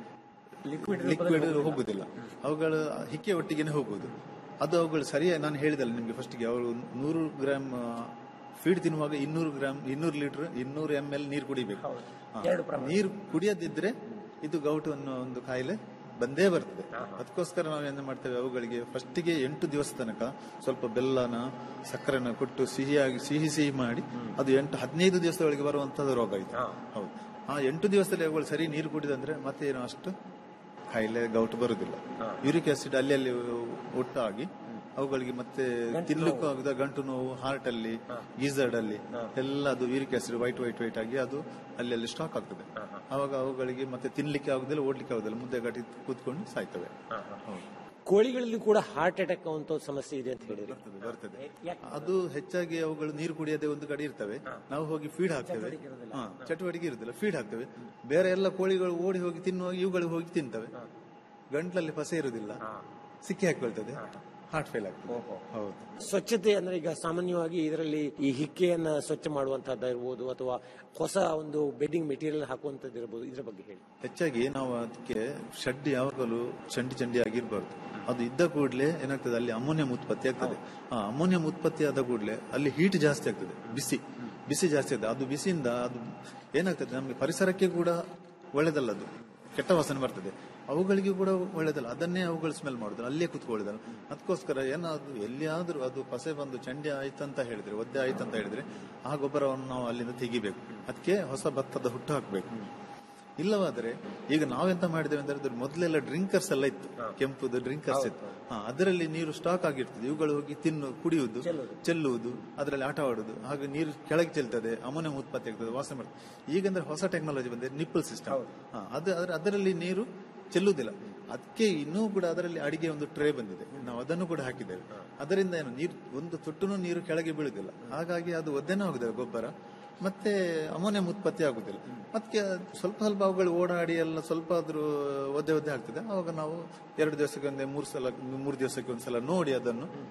ಲಿಕ್ವಿಡ್ ಹೋಗುದಿಲ್ಲ ಅವುಗಳ ಹಿಕ್ಕೆ ಒಟ್ಟಿಗೆನೆ ಹೋಗುದು ಅದು ಅವುಗಳು ಸರಿಯಾಗಿ ನಾನು ಹೇಳಿದಲ್ಲ ನಿಮ್ಗೆ ಫಸ್ಟ್ಗೆ ಅವರು ನೂರು ಗ್ರಾಮ್ ಫೀಡ್ ತಿನ್ನುವಾಗ ಇನ್ನೂರು ಗ್ರಾಮ್ ಇನ್ನೂರು ಲೀಟರ್ ಇನ್ನೂರು ಎಂ ಎಲ್ ನೀರು ಕುಡಿಬೇಕು ಹಾ. ನೀರು ಕುಡಿಯದಿದ್ರೆ ಇದು ಗೌಟು ಅನ್ನೋ ಒಂದು ಕಾಯಿಲೆ ಬಂದೇ ಬರ್ತದೆ ಅದಕ್ಕೋಸ್ಕರ ನಾವು ಏನು ಮಾಡ್ತೇವೆ ಅವುಗಳಿಗೆ ಫಸ್ಟಿಗೆ ಎಂಟು ದಿವಸ ತನಕ ಸ್ವಲ್ಪ ಬೆಲ್ಲನ ಸಕ್ಕರೆನ ಕೊಟ್ಟು ಸಿಹಿಯಾಗಿ ಸಿಹಿ ಸಿಹಿ ಮಾಡಿ ಅದು ಎಂಟು ಹದಿನೈದು ದಿವಸದೊಳಗೆ ಬರುವಂತದ್ದು ರೋಗ ಇದು ಹೌದು ಆ ಎಂಟು ದಿವಸದಲ್ಲಿ ಅವುಗಳು ಸರಿ ನೀರು ಕುಡಿದಂದ್ರೆ ಮತ್ತೆ ಏನು ಅಷ್ಟು ಕಾಯಿಲೆ ಗೌಟು ಬರುದಿಲ್ಲ ಯೂರಿಕ್ ಆಸಿಡ್ ಅಲ್ಲಿ ಅಲ್ಲಿ ಒಟ್ಟಾಗಿ ಅವುಗಳಿಗೆ ಮತ್ತೆ ತಿನ್ಲಿಕ್ಕೂ ಆಗುದ ಗಂಟು ನೋವು ಹಾರ್ಟ್ ಅಲ್ಲಿ ಗೀಸರ್ಡ್ ಅಲ್ಲಿ ಎಲ್ಲ ಅದು uric acid white white white ಆಗಿ ಅದು ಅಲ್ಲಿ ಅಲ್ಲಿ ಸ್ಟಾಕ್ ಆಗ್ತದೆ ಅವಾಗ ಅವುಗಳಿಗೆ ಮತ್ತೆ ತಿನ್ಲಿಕ್ಕೆ ಆಗುದಿಲ್ಲ ಓಡ್ಲಿಕ್ಕೆ ಆಗುದಿಲ್ಲ ಮುದ್ದೆ ಗಟ್ಟಿ ಕೂತ್ಕೊಂಡು ಸಾಯ್ತವೆ ಹೌದು. ಕೋಳಿಗಳಲ್ಲಿ ಕೂಡ ಹಾರ್ಟ್ ಅಟ್ಯಾಕ್ ಅಂತ ಸಮಸ್ಯೆ ಇದೆ ಅಂತ ಹೇಳಿದ್ರೆ ಬರ್ತದೆ ಬರ್ತದೆ ಅದು ಹೆಚ್ಚಾಗಿ ಅವುಗಳು ನೀರು ಕುಡಿಯದೆ ಒಂದು ಕಡೆ ಇರ್ತವೆ ನಾವು ಹೋಗಿ ಫೀಡ್ ಹಾಕ್ತೇವೆ ಹಾ ಚಟುವಟಿಕೆ ಇರುದಿಲ್ಲ ಫೀಡ್ ಹಾಕ್ತೇವೆ ಬೇರೆ ಎಲ್ಲ ಕೋಳಿಗಳು ಓಡಿ ಹೋಗಿ ತಿನ್ನುವಾಗ ಇವುಗಳು ಹೋಗಿ ತಿಂತವೆ ಗಂಟ್ಲಲ್ಲಿ ಪಸೆ ಇರುದಿಲ್ಲ ಸಿಕ್ಕಿ ಹಾಕೊಳ್ತದೆ ಹಾರ್ಟ್ ಫೇಲ್ ಆಗ್ತದೆ ಹೌದು ಸ್ವಚ್ಛತೆ ಅಂದ್ರೆ ಈಗ ಸಾಮಾನ್ಯವಾಗಿ ಇದರಲ್ಲಿ ಈ ಹಿಕ್ಕೆಯನ್ನ ಸ್ವಚ್ಛ ಮಾಡುವಂತಹದ್ದು ಇರ್ಬೋದು ಅಥವಾ ಹೊಸ ಒಂದು ಬೆಡ್ಡಿಂಗ್ ಮೆಟೀರಿಯಲ್ ಹಾಕುವಂತದ್ದು ಇರ್ಬೋದು ಇದ್ರ ಬಗ್ಗೆ ಹೇಳಿ ಹೆಚ್ಚಾಗಿ ನಾವು ಅದಕ್ಕೆ ಶೆಡ್ ಯಾವಾಗಲೂ ಚಂಡಿ ಚಂಡಿ ಆಗಿರ್ಬಾರ್ದು ಅದು ಇದ್ದ ಕೂಡಲೇ ಏನಾಗ್ತದೆ ಅಲ್ಲಿ ಅಮೋನಿಯಂ ಉತ್ಪತ್ತಿ ಆಗ್ತದೆ ಆ ಅಮೋನಿಯಂ ಉತ್ಪತ್ತಿ ಆದ ಕೂಡಲೇ ಅಲ್ಲಿ ಹೀಟ್ ಜಾಸ್ತಿ ಆಗ್ತದೆ ಬಿಸಿ ಬಿಸಿ ಜಾಸ್ತಿ ಆಗ್ತದೆ ಅದು ಬಿಸಿಯಿಂದ ಅದು ಏನಾಗ್ತದೆ ನಮಗೆ ಪರಿಸರಕ್ಕೆ ಕೂಡ ಒಳ್ಳೇದಲ್ಲ ಅದು ಕೆಟ್ಟ ವಾಸನೆ ಬರ್ತದೆ ಅವುಗಳಿಗೂ ಕೂಡ ಒಳ್ಳೇದಲ್ಲ ಅದನ್ನೇ ಅವುಗಳು ಸ್ಮೆಲ್ ಮಾಡುದು ಅಲ್ಲೇ ಕುತ್ಕೊಳ್ಳೋದಲ್ಲ ಅದಕ್ಕೋಸ್ಕರ ಏನಾದ್ರು ಎಲ್ಲಿಯಾದ್ರೂ ಅದು ಪಸೆ ಬಂದು ಚಂಡಿ ಆಯ್ತಂತ ಹೇಳಿದ್ರೆ ಒದ್ದೆ ಆಯ್ತಂತ ಹೇಳಿದ್ರೆ ಆ ಗೊಬ್ಬರವನ್ನು ನಾವು ಅಲ್ಲಿಂದ ತೆಗಿಬೇಕು ಅದಕ್ಕೆ ಹೊಸ ಭತ್ತದ ಹುಟ್ಟು ಹಾಕ್ಬೇಕು ಇಲ್ಲವಾದ್ರೆ ಈಗ ನಾವೆಂತ ಮಾಡಿದ್ದೇವೆ ಅಂದ್ರೆ ಅದ್ರ ಮೊದಲೆಲ್ಲ ಡ್ರಿಂಕರ್ಸ್ ಎಲ್ಲ ಇತ್ತು ಕೆಂಪುದು ಡ್ರಿಂಕರ್ಸ್ ಇತ್ತು ಹಾ ಅದರಲ್ಲಿ ನೀರು ಸ್ಟಾಕ್ ಆಗಿರ್ತದೆ ಇವುಗಳು ಹೋಗಿ ತಿನ್ನು ಕುಡಿಯುವುದು ಚೆಲ್ಲುವುದು ಅದರಲ್ಲಿ ಆಟ ಆಡುವುದು ಹಾಗೆ ನೀರು ಕೆಳಗೆ ಚೆಲ್ತದೆ ಅಮೋನಿಯಂ ಉತ್ಪತ್ತಿ ಆಗ್ತದೆ ವಾಸನೆ ಮಾಡ್ತದೆ ಈಗಂದ್ರೆ ಹೊಸ ಟೆಕ್ನಾಲಜಿ ಬಂದಿದೆ ನಿಪ್ಪಲ್ ಸಿಸ್ಟಮ್ ಹಾ ಅದು ಅದ್ರ ಅದರಲ್ಲಿ ನೀರು ಚೆಲ್ಲುವುದಿಲ್ಲ ಅದಕ್ಕೆ ಇನ್ನೂ ಕೂಡ ಅದರಲ್ಲಿ ಅಡಿಗೆ ಒಂದು ಟ್ರೇ ಬಂದಿದೆ ನಾವು ಅದನ್ನು ಕೂಡ ಹಾಕಿದ್ದೇವೆ ಅದರಿಂದ ಏನು ನೀರು ಒಂದು ತೊಟ್ಟುನು ನೀರು ಕೆಳಗೆ ಬೀಳುದಿಲ್ಲ ಹಾಗಾಗಿ ಅದು ಒದ್ದೆನೂ ಆಗುದಿಲ್ಲ ಗೊಬ್ಬರ ಮತ್ತೆ ಅಮೋನಿಯಂ ಉತ್ಪತ್ತಿ ಆಗುದಿಲ್ಲ ಮತ್ತೆ ಸ್ವಲ್ಪ ಸ್ವಲ್ಪ ಅವುಗಳು ಓಡಾಡಿ ಎಲ್ಲ ಸ್ವಲ್ಪ ಆದ್ರೂ ಒದ್ದೆ ಒದ್ದೆ ಆಗ್ತದೆ ಅವಾಗ ನಾವು ಎರಡು ದಿವಸಕ್ಕೆ ಒಂದೇ ಮೂರು ಸಲ ಮೂರು ದಿವಸಕ್ಕೆ ಒಂದ್ಸಲ ನೋಡಿ ಅದನ್ನು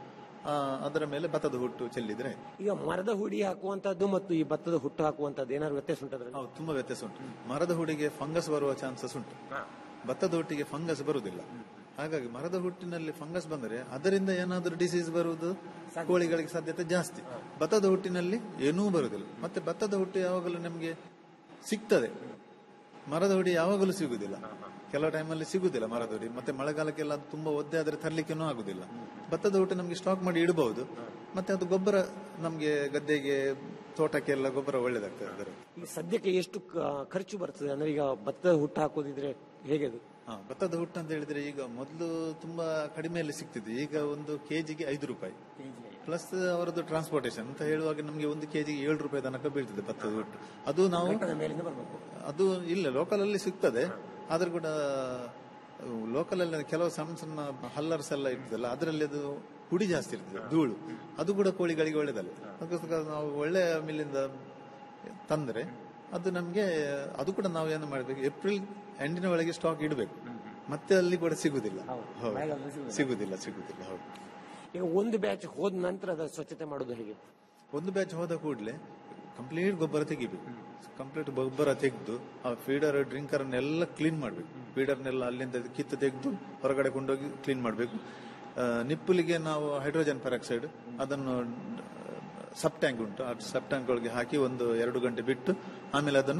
ಆ, ಅದರ ಮೇಲೆ ಭತ್ತದ ಹುಟ್ಟು ಚೆಲ್ಲಿದ್ರೆ ಈಗ ಮರದ ಹುಡಿ ಹಾಕುವಂತದ್ದು ಮತ್ತು ಈ ಭತ್ತದ ಹುಟ್ಟು ಹಾಕುವಂತದ್ದು ಏನಾದ್ರು ವ್ಯತ್ಯಾಸ ಉಂಟದ್ರ ಹೌದು ತುಂಬಾ ವ್ಯತ್ಯಾಸ ಉಂಟು ಮರದ ಹುಡಿಗೆ ಫಂಗಸ್ ಬರುವ ಚಾನ್ಸಸ್ ಉಂಟು ಭತ್ತದ ಹುಟ್ಟಿಗೆ ಫಂಗಸ್ ಬರುವುದಿಲ್ಲ ಹಾಗಾಗಿ ಮರದ ಹುಟ್ಟಿನಲ್ಲಿ ಫಂಗಸ್ ಬಂದರೆ ಅದರಿಂದ ಏನಾದರೂ ಡಿಸೀಸ್ ಬರುವುದು ಕೋಳಿಗಳಿಗೆ ಸಾಧ್ಯತೆ ಜಾಸ್ತಿ ಭತ್ತದ ಹುಟ್ಟಿನಲ್ಲಿ ಏನೂ ಬರುವುದಿಲ್ಲ ಮತ್ತೆ ಭತ್ತದ ಹುಟ್ಟು ಯಾವಾಗಲೂ ನಮಗೆ ಸಿಗ್ತದೆ ಮರದ ಹುಡಿ ಯಾವಾಗಲೂ ಸಿಗುದಿಲ್ಲ ಕೆಲವು ಟೈಮಲ್ಲಿ ಸಿಗುದಿಲ್ಲ ಮರದ ಹುಡಿ ಮತ್ತೆ ಮಳೆಗಾಲಕ್ಕೆಲ್ಲ ಅದು ತುಂಬಾ ಒದ್ದೆ ಆದ್ರೆ ತರ್ಲಿಕ್ಕೇನೂ ಆಗುದಿಲ್ಲ ಭತ್ತದ ಹುಟ್ಟು ನಮಗೆ ಸ್ಟಾಕ್ ಮಾಡಿ ಇಡಬಹುದು ಮತ್ತೆ ಅದು ಗೊಬ್ಬರ ನಮಗೆ ಗದ್ದೆಗೆ ತೋಟಕ್ಕೆಲ್ಲ ಗೊಬ್ಬರ ಒಳ್ಳೇದಾಗ್ತದೆ ಅದರ ಈಗ ಸದ್ಯಕ್ಕೆ ಎಷ್ಟು ಕ- ಖರ್ಚು ಬರ್ತದೆ ಅಂದ್ರೆ ಈಗ ಭತ್ತದ ಹುಟ್ಟು ಹಾಕೋದಿದ್ರೆ ಹೇಗೆ ಅದು ಹಾ ಭತ್ತದ ಹುಟ್ಟು ಅಂತ ಹೇಳಿದ್ರೆ ಈಗ ಮೊದಲು ತುಂಬಾ ಕಡಿಮೆಯಲ್ಲಿ ಸಿಗ್ತಿದೆ ಈಗ ಒಂದು ಕೆಜಿಗೆ ಐದು ರೂಪಾಯಿ ಪ್ಲಸ್ ಅವರದ್ದು ಟ್ರಾನ್ಸ್ಪೋರ್ಟೇಷನ್ ಅಂತ ಹೇಳುವಾಗ ನಮಗೆ ಒಂದು ಕೆಜಿಗೆ ಏಳು ರೂಪಾಯಿ ತನಕ ಬೀಳ್ತದೆ ಭತ್ತದ ಹುಟ್ಟು ಅದು ನಾವು ಮೇಲಿಂದ ಬರ್ಬೇಕು ಅದು ಇಲ್ಲ ಲೋಕಲ್ ಅಲ್ಲಿ ಸಿಗ್ತದೆ ಆದ್ರೂ ಕೂಡ ಲೋಕಲ್ ಅಲ್ಲಿ ಕೆಲವು ಸಣ್ಣ ಸಣ್ಣ ಹಲ್ಲರ್ಸ್ ಎಲ್ಲ ಇರ್ತದಲ್ಲ ಅದರಲ್ಲಿ ಅದು ಹುಡಿ ಜಾಸ್ತಿ ಇರ್ತದೆ ಧೂಳು ಅದು ಕೂಡ ಕೋಳಿಗಳಿಗೆ ಒಳ್ಳೇದಲ್ಲ ಅದಕ್ಕೋಸ್ಕರ ನಾವು ಒಳ್ಳೆ ಮಿಲ್ಲಿಂದ ತಂದ್ರೆ ಅದು ನಮ್ಗೆ ಅದು ಕೂಡ ನಾವು ಏನು ಮಾಡ್ಬೇಕು ಏಪ್ರಿಲ್ ಎಂಡಿನ ಒಳಗೆ ಸ್ಟಾಕ್ ಇಡಬೇಕು ಮತ್ತೆ ಅಲ್ಲಿ ಕೂಡ ಸಿಗುದಿಲ್ಲ ಹೌದು ಸಿಗುದಿಲ್ಲ ಸಿಗುದಿಲ್ಲ ಹೌದು ಈಗ ಒಂದು ಬ್ಯಾಚ್ ಹೋದ ನಂತರ ಅದರ ಸ್ವಚ್ಛತೆ ಮಾಡೋದು ಹೇಗೆ ಒಂದು ಬ್ಯಾಚ್ ಹೋದ ಕೂಡಲೇ ಕಂಪ್ಲೀಟ್ ಗೊಬ್ಬರ ತೆಗಿಬೇಕು ಕಂಪ್ಲೀಟ್ ಗೊಬ್ಬರ ತೆಗೆದು ಆ ಫೀಡರ್ ಡ್ರಿಂಕರ್ ಎಲ್ಲ ಕ್ಲೀನ್ ಮಾಡಬೇಕು ಫೀಡರ್ನೆಲ್ಲ ಅಲ್ಲಿಂದ ಕಿತ್ತು ತೆಗೆದು ಹೊರಗಡೆ ಕೊಂಡೋಗಿ ಕ್ಲೀನ್ ಮಾಡಬೇಕು ನಿಪ್ಪಲಿಗೆ ನಾವು ಹೈಡ್ರೋಜನ್ ಪೆರಾಕ್ಸೈಡ್ ಅದನ್ನು ಸಬ್ ಟ್ಯಾಂಕ್ ಉಂಟು ಆ ಸಬ್ ಟ್ಯಾಂಕ್ ಒಳಗೆ ಹಾಕಿ ಒಂದು ಎರಡು ಗಂಟೆ ಬಿಟ್ಟು ಆಮೇಲೆ ಅದನ್ನು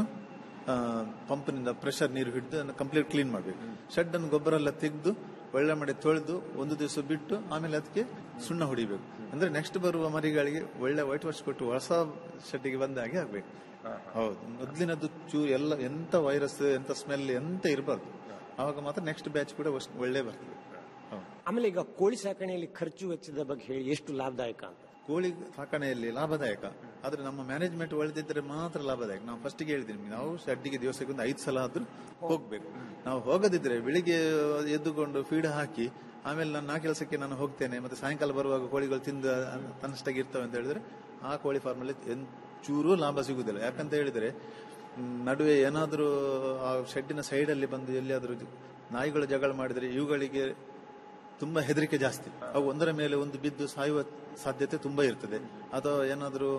ಪಂಪ್ನಿಂದ ಪ್ರೆಷರ್ ನೀರು ಹಿಡಿದು ಅದನ್ನು ಕಂಪ್ಲೀಟ್ ಕ್ಲೀನ್ ಮಾಡಬೇಕು ಶೆಡ್ ಅನ್ನು ಗೊಬ್ಬರ ಎಲ್ಲ ತೆಗೆದು ಒಳ್ಳೆ ಮಾಡಿ ತೊಳೆದು ಒಂದು ದಿವಸ ಬಿಟ್ಟು ಆಮೇಲೆ ಅದಕ್ಕೆ ಸುಣ್ಣ ಹೊಡಿಬೇಕು ಅಂದ್ರೆ ನೆಕ್ಸ್ಟ್ ಬರುವ ಮರಿಗಳಿಗೆ ಒಳ್ಳೆ ವೈಟ್ ವಾಶ್ ಕೊಟ್ಟು ಹೊಸ ಶೆಡ್ಡಿಗೆ ಬಂದ ಹಾಗೆ ಆಗ್ಬೇಕು ಹೌದು ಮೊದ್ಲಿನದ್ದು ಚೂ ಎಲ್ಲ ಎಂತ ವೈರಸ್ ಎಂತ ಸ್ಮೆಲ್ ಎಂತ ಇರಬಾರ್ದು ಆವಾಗ ಮಾತ್ರ ನೆಕ್ಸ್ಟ್ ಬ್ಯಾಚ್ ಕೂಡ ಒಸ್- ಒಳ್ಳೆ ಬರ್ತದೆ ಹೌದು ಆಮೇಲೆ ಈಗ ಕೋಳಿ ಸಾಕಣೆಯಲ್ಲಿ ಖರ್ಚು ವೆಚ್ಚದ ಬಗ್ಗೆ ಹೇಳಿ ಎಷ್ಟು ಲಾಭದಾಯಕ ಅಂತ ಕೋಳಿ ಸಾಕಣೆಯಲ್ಲಿ ಲಾಭದಾಯಕ ಆದ್ರೆ ನಮ್ಮ ಮ್ಯಾನೇಜ್ಮೆಂಟ್ ಒಳ್ಳೆದಿದ್ರೆ ಮಾತ್ರ ಲಾಭದಾಯಕ ನಾವು ಫಸ್ಟಿಗೆ ಹೇಳಿದ್ದೀನಿ ನಾವು ಶೆಡ್ಡಿಗೆ ದಿವಸಕ್ಕೆ ಒಂದು ಐದು ಸಲ ಆದ್ರೂ ಹೋಗ್ಬೇಕು ನಾವು ಹೋಗದಿದ್ರೆ ಬೆಳಿಗ್ಗೆ ಎದ್ದುಕೊಂಡು ಫೀಡ್ ಹಾಕಿ ಆಮೇಲೆ ನಾನು ಆ ಕೆಲಸಕ್ಕೆ ನಾನು ಹೋಗ್ತೇನೆ ಮತ್ತೆ ಸಾಯಂಕಾಲ ಬರುವಾಗ ಕೋಳಿಗಳು ತಿಂದು ತನ್ನಷ್ಟಾಗಿ ಇರ್ತವೆ ಅಂತ ಹೇಳಿದ್ರೆ ಆ ಕೋಳಿ ಫಾರ್ಮ್ ಅಲ್ಲಿ ಚೂರು ಲಾಭ ಸಿಗುದಿಲ್ಲ ಯಾಕಂತ ಹೇಳಿದ್ರೆ ಮ್, ನಡುವೆ ಏನಾದ್ರೂ ಆ ಶೆಡ್ಡಿನ ಸೈಡ್ ಅಲ್ಲಿ ಬಂದು ಎಲ್ಲಿಯಾದ್ರೂ ನಾಯಿಗಳು ಜಗಳ ಮಾಡಿದ್ರೆ ಇವುಗಳಿಗೆ ತುಂಬಾ ಹೆದರಿಕೆ ಜಾಸ್ತಿ ಅವು ಒಂದರ ಮೇಲೆ ಒಂದು ಬಿದ್ದು ಸಾಯುವ ಸಾಧ್ಯತೆ ತುಂಬಾ ಇರ್ತದೆ ಅಥವಾ ಏನಾದರೂ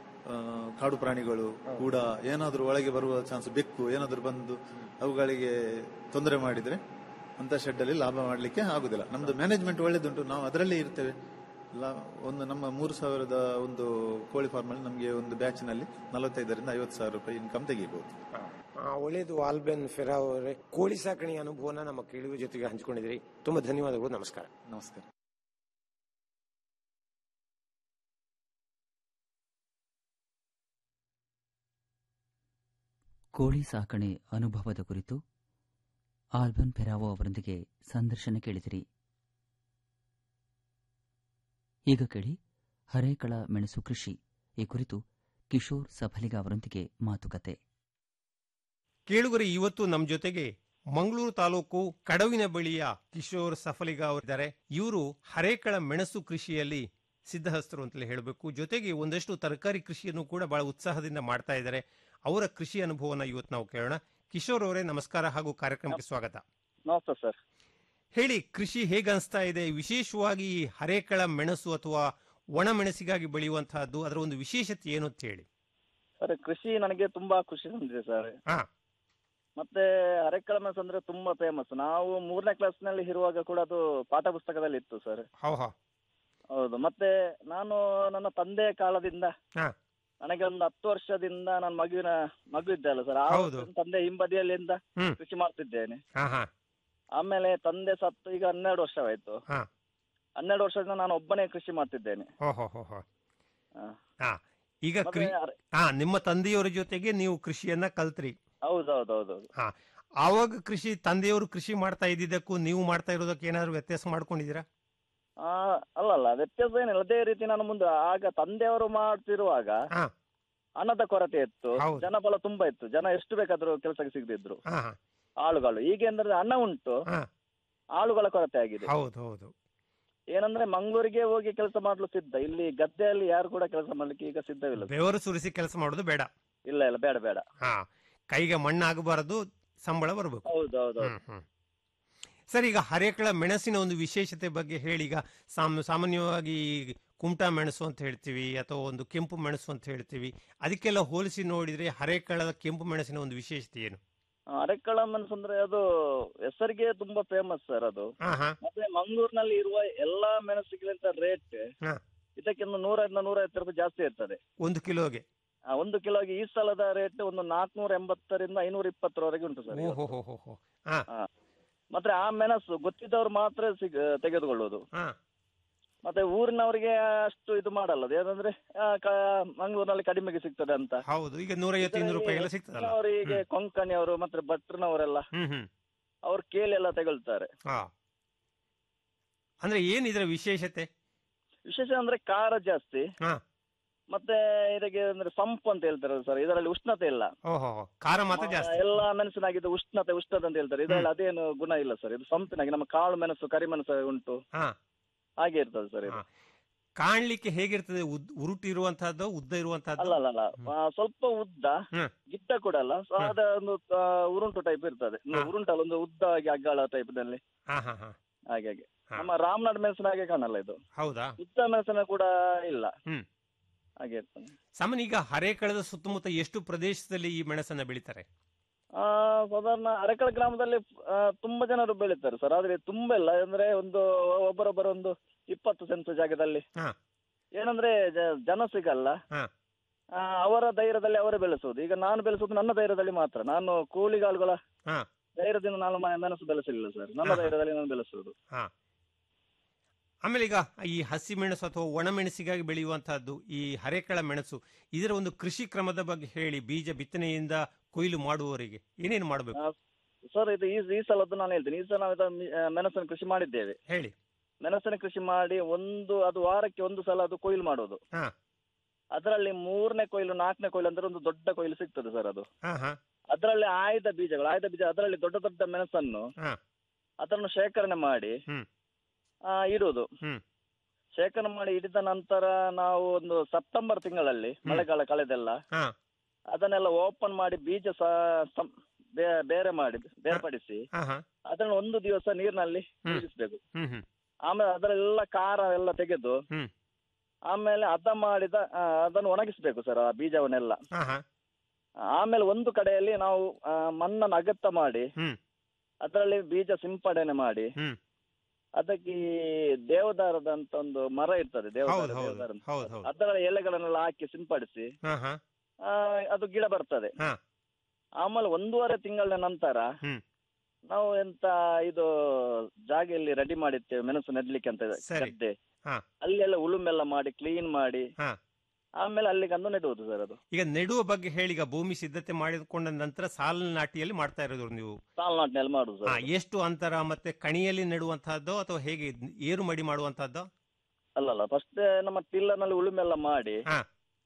ಕಾಡು ಪ್ರಾಣಿಗಳು ಕೂಡ ಏನಾದರೂ ಒಳಗೆ ಬರುವ ಚಾನ್ಸ್ ಬೆಕ್ಕು ಏನಾದರೂ ಬಂದು ಅವುಗಳಿಗೆ ತೊಂದರೆ ಮಾಡಿದ್ರೆ ಅಂತ ಶೆಡ್ ಅಲ್ಲಿ ಲಾಭ ಮಾಡಲಿಕ್ಕೆ ಆಗುದಿಲ್ಲ ನಮ್ದು ಮ್ಯಾನೇಜ್ಮೆಂಟ್ ಒಳ್ಳೇದುಂಟು ನಾವು ಅದರಲ್ಲೇ ಇರ್ತೇವೆ ಲಾ- ಒಂದು ನಮ್ಮ ಮೂರು ಸಾವಿರದ ಒಂದು ಕೋಳಿ ಫಾರ್ಮ್ ಅಲ್ಲಿ ನಮಗೆ ಒಂದು ಬ್ಯಾಚ್ ನಲ್ಲಿ ನಲವತ್ತೈದರಿಂದ ಐವತ್ತು ಸಾವಿರ ರೂಪಾಯಿ ಇನ್ಕಮ್ ತೆಗಿಬಹುದು ಆ, ಒಳ್ಳೇದು ಆಲ್ಬೆನ್ ಫೆರಾ ಅವರೇ ಕೋಳಿ ಸಾಕಣೆಯ ಅನುಭವನ ನಮ್ಮ ಕೇಳುವ ಜೊತೆಗೆ ಹಂಚಿಕೊಂಡಿದ್ರಿ ತುಂಬಾ ಧನ್ಯವಾದಗಳು ನಮಸ್ಕಾರ ನಮಸ್ಕಾರ ಕೋಳಿ ಸಾಕಣೆ ಅನುಭವದ ಕುರಿತು ಆಲ್ಬನ್ ಫೆರಾವೋ ಅವರೊಂದಿಗೆ ಸಂದರ್ಶನ ಕೇಳಿದಿರಿ ಈಗ ಕೇಳಿ ಹರೇಕಳ ಮೆಣಸು ಕೃಷಿ ಈ ಕುರಿತು ಕಿಶೋರ್ ಸಫಲಿಗ ಅವರೊಂದಿಗೆ ಮಾತುಕತೆ ಕೇಳುಗರೆ ಇವತ್ತು ನಮ್ಮ ಜೊತೆಗೆ ಮಂಗಳೂರು ತಾಲೂಕು ಕಡವಿನ ಬಳಿಯ ಕಿಶೋರ್ ಸಫಲಿಗ ಅವರಿದ್ದಾರೆ ಇವರು ಹರೇಕಳ ಮೆಣಸು ಕೃಷಿಯಲ್ಲಿ ಸಿದ್ಧಹಸ್ತರು ಅಂತಲೇ ಹೇಳಬೇಕು ಜೊತೆಗೆ ಒಂದಷ್ಟು ತರಕಾರಿ ಕೃಷಿಯನ್ನು ಕೂಡ ಬಹಳ ಉತ್ಸಾಹದಿಂದ ಮಾಡ್ತಾ ಇದ್ದಾರೆ ಅವರ ಕೃಷಿ ಅನುಭವನ ಇವತ್ತು ನಾವು ಕೇಳೋಣ ಕಿಶೋರ್ ಅವರೇ ನಮಸ್ಕಾರ ಹಾಗೂ ಕಾರ್ಯಕ್ರಮಕ್ಕೆ ಸ್ವಾಗತ ನಮಸ್ತೆ ಸರ್ ಹೇಳಿ ಕೃಷಿ ಹೇಗೆ ಅನಿಸ್ತಾ ಇದೆ ವಿಶೇಷವಾಗಿ ಈ ಹರೇಕಳ ಮೆಣಸು ಅಥವಾ ಒಣ ಮೆಣಸಿಗಾಗಿ ಬೆಳೆಯುವಂತಹದ್ದು ಅದರ ಒಂದು ವಿಶೇಷತೆ ಏನು ಅಂತ ಹೇಳಿ ಸರ್ ಕೃಷಿ ನನಗೆ ತುಂಬಾ ಖುಷಿ ತಂದಿದೆ ಸರ್ ಹಾ ಮತ್ತೆ ಅರೆಕ್ಕಳ ಮೆಣಸು ಅಂದ್ರೆ ತುಂಬಾ ಫೇಮಸ್ ನಾವು ಮೂರನೇ ಕ್ಲಾಸ್ ನಲ್ಲಿ ಇರುವಾಗ ಕೂಡ ಅದು ಪಾಠ ಪುಸ್ತಕದಲ್ಲಿ ಇತ್ತು ಸರ್ ಹೌ ಹಾ ಹೌದು ಮತ್ತೆ ನಾನು ನನ್ನ ತಂದೆಯ ಕಾಲದಿಂದ ಹಾ ನನಗೆ ಒಂದು ಹತ್ತು ವರ್ಷದಿಂದ ನಾನು ಮಗುವಿನ ಮಗು ಇದ್ದೆ ಅಲ್ಲ ಸರ್ ಆ ಹೌದು. ವರ್ಷದಿಂದ ತಂದೆ ಹಿಂಬದಿಯಲ್ಲಿಂದ ಹ್ಮ್. ಕೃಷಿ ಮಾಡ್ತಿದ್ದೇನೆ ಹಾ ಹಾ ಆಮೇಲೆ ತಂದೆ ಸತ್ತು ಈಗ ಹನ್ನೆರಡು ವರ್ಷವಾಯ್ತು ಹಾ ಹನ್ನೆರಡು ವರ್ಷದಿಂದ ನಾನು ಒಬ್ಬನೇ ಕೃಷಿ ಮಾಡ್ತಿದ್ದೇನೆ ಹೋ ಹೋ ಹೋ ಹೋ ಹಾ. ಹಾ ಈಗ ಮತ್ತೆ ಕೃ ಅರೆ- ಹಾ ನಿಮ್ಮ ತಂದೆಯವರ ಜೊತೆಗೆ ನೀವು ಕೃಷಿಯನ್ನ ಕಲ್ತ್ರಿ ಹೌದೌದೌದು ಹಾ ಆವಾಗ ಕೃಷಿ ತಂದೆಯವರು ಕೃಷಿ ಮಾಡ್ತಾ ಇದ್ದಿದ್ದಕ್ಕೂ ನೀವು ಮಾಡ್ತಾ ಇರೋದಕ್ಕೆ ಏನಾದ್ರು ವ್ಯತ್ಯಾಸ ಮಾಡ್ಕೊಂಡಿದ್ದೀರಾ ಆ ಅಲ್ಲಲ್ಲ ವ್ಯತ್ಯಾಸ ಏನಿಲ್ಲ ಅದೇ ರೀತಿ ನಾನು ಮುಂದೆ ಆಗ ತಂದೆಯವರು ಮಾಡ್ತಿರುವಾಗ ಹಾ ಹಣದ ಕೊರತೆ ಇತ್ತು ಹೌದು. ಜನಬಲ ತುಂಬಾ ಇತ್ತು ಜನ ಎಷ್ಟು ಬೇಕಾದ್ರೂ ಕೆಲಸಕ್ಕೆ ಸಿಗದಿದ್ರು ಹಾ ಹಾ ಆಳುಗಳು ಈಗ ಅಂದ್ರೆ ಹಣ ಉಂಟು ಹಾ ಆಳುಗಳ ಕೊರತೆ ಆಗಿದೆ ಹೌದು ಹೌದು ಏನಂದ್ರೆ ಮಂಗಳೂರಿಗೆ ಹೋಗಿ ಕೆಲಸ ಮಾಡಲು ಸಿದ್ಧ ಇಲ್ಲಿ ಗದ್ದೆಯಲ್ಲಿ ಯಾರು ಕೂಡ ಕೆಲಸ ಮಾಡ್ಲಿಕ್ಕೆ ಈಗ ಸಿದ್ಧವಿಲ್ಲ ಬೆವರು ಸುರಿಸಿ ಕೆಲಸ ಮಾಡೋದು ಬೇಡ ಇಲ್ಲ ಇಲ್ಲ ಬೇಡ ಬೇಡ ಹಾ ಕೈಗೆ ಮಣ್ಣಾಗಬಾರದು ಸಂಬಳ ಬರಬೇಕು ಹೌದು ಹೌದು ಹ್ಮ್ ಹ್ಮ್ ಸರ್ ಈಗ ಹರೇಕಳ ಮೆಣಸಿನ ಒಂದು ವಿಶೇಷತೆ ಬಗ್ಗೆ ಹೇಳಿ ಈಗ ಸಾಮ್- ಸಾಮಾನ್ಯವಾಗಿ ಕುಮಟಾ ಮೆಣಸು ಅಂತ ಹೇಳ್ತೀವಿ ಅಥವಾ ಒಂದು ಕೆಂಪು ಮೆಣಸು ಅಂತ ಹೇಳ್ತೀವಿ ಅದಕ್ಕೆಲ್ಲ ಹೋಲಿಸಿ ನೋಡಿದ್ರೆ ಹರೇಕಾಳದ ಕೆಂಪು ಮೆಣಸಿನ ಒಂದು ವಿಶೇಷತೆ ಏನು ಅರೆಕಳ ಮೆಣಸು ಅಂದ್ರೆ ಅದು ಹೆಸರಿಗೆ ತುಂಬಾ ಫೇಮಸ್ ಸರ್ ಅದು ಹಾ ಹಾ ಮತ್ತೆ ಮಂಗಳೂರಿನಲ್ಲಿ ಇರುವ ಎಲ್ಲಾ ಮೆಣಸುಗಳಿಂತ ರೇಟ್ ಹಾ. ಇದಕ್ಕಿಂತ ನೂರರಿಂದ ನೂರೈವತ್ತು ರೂಪಾಯಿ ಜಾಸ್ತಿ ಇರ್ತದೆ ಒಂದು ಕಿಲೋಗೆ ಆ, ಒಂದು ಕಿಲೋಗೆ ಈ ಸಲದ ರೇಟ್ ಒಂದು ನಾಲ್ಕನೂರ ಎಂಬತ್ತರಿಂದ ಐನೂರ ಇಪ್ಪತ್ತರವರೆಗೆ ಉಂಟು ಸರ್ ಓಹೋ ಹೋ ಹೋ ಹೋ ಹಾ ಮತ್ತೆ ಆ ಮೆಣಸು ಗೊತ್ತಿದ್ದವ್ರು ಮಾತ್ರ ಸಿಗ ತೆಗೆದುಕೊಳ್ಳುವುದು ಹಾ ಮತ್ತೆ ಊರಿನವರಿಗೆ ಅಷ್ಟು ಇದು ಮಾಡಲ್ಲ ಅದು ಏನಂದ್ರೆ ಆ, ಕ- ಮಂಗಳೂರಿನಲ್ಲಿ ಕಡಿಮೆಗೆ ಸಿಗ್ತದೆ ಅಂತ ಹೌದು ಈಗ ನೂರೈವತ್ತು ಇನ್ನೂರು ರೂಪಾಯಿ ಎಲ್ಲ ಸಿಗ್ತದಲ್ಲ ಅವರಿಗೆ ಕೊಂಕಣಿಯವರು ಮತ್ತೆ ಭಟ್ರನವರೆಲ್ಲ ಹ್ಮ್ ಹ್ಮ್ ಅವ್ರು ಕೇಳಿ ಎಲ್ಲ ತಗೊಳ್ತಾರೆ ಹಾ ಅಂದ್ರೆ ಏನ್ ಇದರ ವಿಶೇಷತೆ ವಿಶೇಷ ಅಂದ್ರೆ ಖಾರ ಜಾಸ್ತಿ ಹಾ ಮತ್ತೆ ಇದಕ್ಕೆ ಅಂದ್ರೆ ಸಂಪು ಅಂತ ಹೇಳ್ತಾರೆ ಸರ್ ಇದರಲ್ಲಿ ಉಷ್ಣತೆ ಇಲ್ಲ ಓಹೋ ಹೋ. ಖಾರ ಮಾತ್ರ ಆ, ಜಾಸ್ತಿ ಎಲ್ಲ ಮೆಣಸಿನಾಗಿದ್ದು ಉಷ್ಣತೆ ಉಷ್ಣತೆ ಅಂತ ಹೇಳ್ತಾರೆ ಇದರಲ್ಲಿ ಅದೇನು ಗುಣ ಇಲ್ಲ ಸರ್ ಇದು ಸಂಪಿನಾಗಿ ನಮ್ಮ ಕಾಳು ಮೆಣಸು ಕರಿಮೆಣಸು ಉಂಟು ಹಾ ಹಾಗೆ ಇರ್ತದೆ ಸರ್ ಇದು ಕಾಣ್ಲಿಕ್ಕೆ ಹೇಗಿರ್ತದೆ ಉದ್- ಉರುಟು ಇರುವಂತಹದ್ದು ಉದ್ದ ಇರುವಂತಹದ್ದು ಅಲ್ಲ ಅಲ್ಲ ಅಲ್ಲ ಆ, ಸ್ವಲ್ಪ ಉದ್ದ ಹ್ಮ್. ಗಿಟ್ಟ ಕೂಡ ಅಲ್ಲ ಸೊ ಅದ ಒಂದು ಆ, ಉರುಂಟು ಟೈಪ್ ಇರ್ತದೆ ಒಂದು ಉರುಂಟಲ್ಲ ಒಂದು ಉದ್ದಾಗಿ ಅಗ್ಗಾಳ ಟೈಪ್ ನಲ್ಲಿ ಹಾ ಹಾ ಹಾ ಹಾಗೆ ಹಾಗೆ ನಮ್ಮ ರಾಮನಾಡ್ ಮೆಣಸಿನ ಹಾಗೆ ಕಾಣಲ್ಲ ಇದು ಹೌದಾ ಉದ್ದ ಮೆಣಸಿನ ಕೂಡ ಇಲ್ಲ ಹ್ಮ್ ಹಾಗೆ ಇರ್ತದೆ ಸಾಮಾನ್ಯ ಈಗ ಹರೇಕಳದ ಸುತ್ತಮುತ್ತ ಎಷ್ಟು ಪ್ರದೇಶದಲ್ಲಿ ಈ ಮೆಣಸನ್ನ ಬೆಳಿತಾರೆ ಆ ಸಾಧಾರಣ ಅರೆಕಳ ಗ್ರಾಮದಲ್ಲಿ ಆ, ತುಂಬಾ ಜನರು ಬೆಳೀತಾರೆ ಸರ್ ಆದ್ರೆ ತುಂಬಾ ಇಲ್ಲ ಅಂದ್ರೆ ಒಂದು ಒಬ್ಬರೊಬ್ಬರ ಒಂದು ಇಪ್ಪತ್ತು ಸೆನ್ಸ್ ಜಾಗದಲ್ಲಿ ಹಾ ಏನಂದ್ರೆ ಜ- ಜನ ಸಿಗಲ್ಲ ಹಾ ಆ, ಅವರ ಧೈರ್ಯದಲ್ಲಿ ಅವರೇ ಬೆಳೆಸುವುದು ಈಗ ನಾನು ಬೆಳೆಸುವುದು ನನ್ನ ಧೈರ್ಯದಲ್ಲಿ ಮಾತ್ರ ನಾನು ಕೂಲಿಗಾಳುಗಳ ಹಾ ಧೈರ್ಯದಿಂದ ನಾನು ಮ- ಮೆಣಸು ಬೆಳೆಸಲಿಲ್ಲ ಸರ್ ನನ್ನ ಹಾ, ಹಾ. ಧೈರ್ಯದಲ್ಲಿ ನಾನು ಬೆಳೆಸುವುದು ಹಾ ಆಮೇಲೆ ಈಗ ಈ ಹಸಿ ಮೆಣಸು ಅಥವಾ ಒಣ ಮೆಣಸಿಗಾಗಿ ಬೆಳೆಯುವಂತಹದ್ದು ಈ ಹರೇಕಳ ಮೆಣಸು ಇದರ ಒಂದು ಕೃಷಿ ಕ್ರಮದ ಬಗ್ಗೆ ಹೇಳಿ ಬೀಜ ಬಿತ್ತನೆಯಿಂದ ಕೊಯ್ಲು ಮಾಡುವವರಿಗೆ ಏನೇನು ಮಾಡಬೇಕು ಸರ್ ಇದು ಈ ಈ ಸಲದ್ದು ನಾನು ಹೇಳ್ತೀನಿ ಈ ಸಲ ನಾವು ಇದನ್ನ ಮಿ- ಆ, ಮೆಣಸಿನ ಕೃಷಿ ಮಾಡಿದ್ದೇವೆ ಹೇಳಿ ಮೆಣಸಿನ ಕೃಷಿ ಮಾಡಿ ಒಂದು ಅದು ವಾರಕ್ಕೆ ಒಂದು ಸಲ ಅದು ಕೊಯ್ಲು ಮಾಡೋದು ಹಾ ಅದರಲ್ಲಿ ಮೂರನೇ ಕೊಯ್ಲು ನಾಲ್ಕನೇ ಕೊಯ್ಲು ಅಂದ್ರೆ ಒಂದು ದೊಡ್ಡ ಕೊಯ್ಲು ಸಿಗ್ತದೆ ಸರ್ ಅದು ಹಾ ಹಾ ಅದರಲ್ಲಿ ಆಯ್ದ ಬೀಜಗಳು ಆಯ್ದ ಬೀಜ ಅದರಲ್ಲಿ ದೊಡ್ಡ ದೊಡ್ಡ ಮೆಣಸನ್ನು ಹಾ ಅದನ್ನು ಶೇಖರಣೆ ಮಾಡಿ ಹ್ಮ್ ಆ, ಇಡುವುದು ಹ್ಮ್ ಶೇಖರಣೆ ಮಾಡಿ ಇಡಿದ ನಂತರ ನಾವು ಒಂದು ಸೆಪ್ಟೆಂಬರ್ ತಿಂಗಳಲ್ಲಿ ಮಳೆಗಾಲ ಕಳೆದೆಲ್ಲ ಹಾ ಅದನ್ನೆಲ್ಲ ಓಪನ್ ಮಾಡಿ ಬೀಜ ಸಹ ಸಂ- ಬೇ- ಬೇರೆ ಮಾಡಿ ಬೇರ್ಪಡಿಸಿ ಹಾ ಹಾ ಅದನ್ನು ಒಂದು ದಿವಸ ನೀರಿನಲ್ಲಿ ಹ್ಮ್. ಮುಳುಗಿಸ್ಬೇಕು ಹ್ಮ್ ಹ್ಮ್ ಆಮೇಲೆ ಅದರೆಲ್ಲ ಖಾರ ಎಲ್ಲ ತೆಗೆದು ಹ್ಮ್ ಆಮೇಲೆ ಹದ ಮಾಡಿದ ಆ, ಅದನ್ನು ಒಣಗಿಸ್ಬೇಕು ಸರ್ ಆ ಬೀಜವನ್ನೆಲ್ಲ ಹಾ ಹಾ ಆಮೇಲೆ ಒಂದು ಕಡೆಯಲ್ಲಿ ನಾವು ಆ, ಮಣ್ಣನ್ನು ಅಗತ್ತ ಮಾಡಿ ಹ್ಮ್ ಅದರಲ್ಲಿ ಬೀಜ ಸಿಂಪಡಣೆ ಮಾಡಿ ಹ್ಮ್ ಅದಕ್ಕೆ ಈ ದೇವದಾರದ ಅಂತ ಒಂದು ಮರ ಇರ್ತದೆ ದೇವದಾರ ಹೌದು ಹೌದು ದೇವದಾರ ಅಂತ. ಹೌದು ಹೌದು ಅದರ ಎಲೆಗಳನ್ನೆಲ್ಲ ಹಾಕಿ ಸಿಂಪಡಿಸಿ ಹಾ ಹಾ ಆ, ಅದು ಗಿಡ ಬರ್ತದೆ ಹಾ ಆಮೇಲೆ ಒಂದೂವರೆ ತಿಂಗಳ ನಂತರ ಹ್ಮ್ ನಾವು ಎಂತ ಇದು ಜಾಗೆಯಲ್ಲಿ ರೆಡಿ ಮಾಡಿರ್ತೇವೆ ಮೆಣಸು ನೆಡ್ಲಿಕ್ಕೆ ಅಂತ ಸರಿ. ಗದ್ದೆ ಹಾ ಅಲ್ಲೆಲ್ಲ ಉಳುಮೆಲ್ಲ ಮಾಡಿ ಕ್ಲೀನ್ ಮಾಡಿ ಹಾ ಆಮೇಲೆ ಅಲ್ಲಿಗಂದು ನೆಡುವುದು ಸರ್ ಅದು ಈಗ ನೆಡುವ ಬಗ್ಗೆ ಹೇಳಿ ಈಗ ಭೂಮಿ ಸಿದ್ಧತೆ ಮಾಡಿಕೊಂಡ ನಂತರ ಸಾಲಿನ ನಾಟಿಯಲ್ಲಿ ಮಾಡ್ತಾ ಇರೋದು ನೀವು ಸಾಲ್ನಾಟ್ನಲ್ಲಿ ಮಾಡುದು ಹಾ ಸರ್ ಎಷ್ಟು ಅಂತರ ಮತ್ತೆ ಕಣಿಯಲ್ಲಿ ನೆಡುವಂತಹದ್ದು ಅಥವಾ ಹೇಗೆ ಏರು ಮಡಿ ಮಾಡುವಂತಹದ್ದು ಅಲ್ಲಲ್ಲ ಫಸ್ಟ್ ನಮ್ಮ ಟಿಲ್ಲರ್ನಲ್ಲಿ ಉಳುಮೆ ಎಲ್ಲ ಮಾಡಿ ಹಾ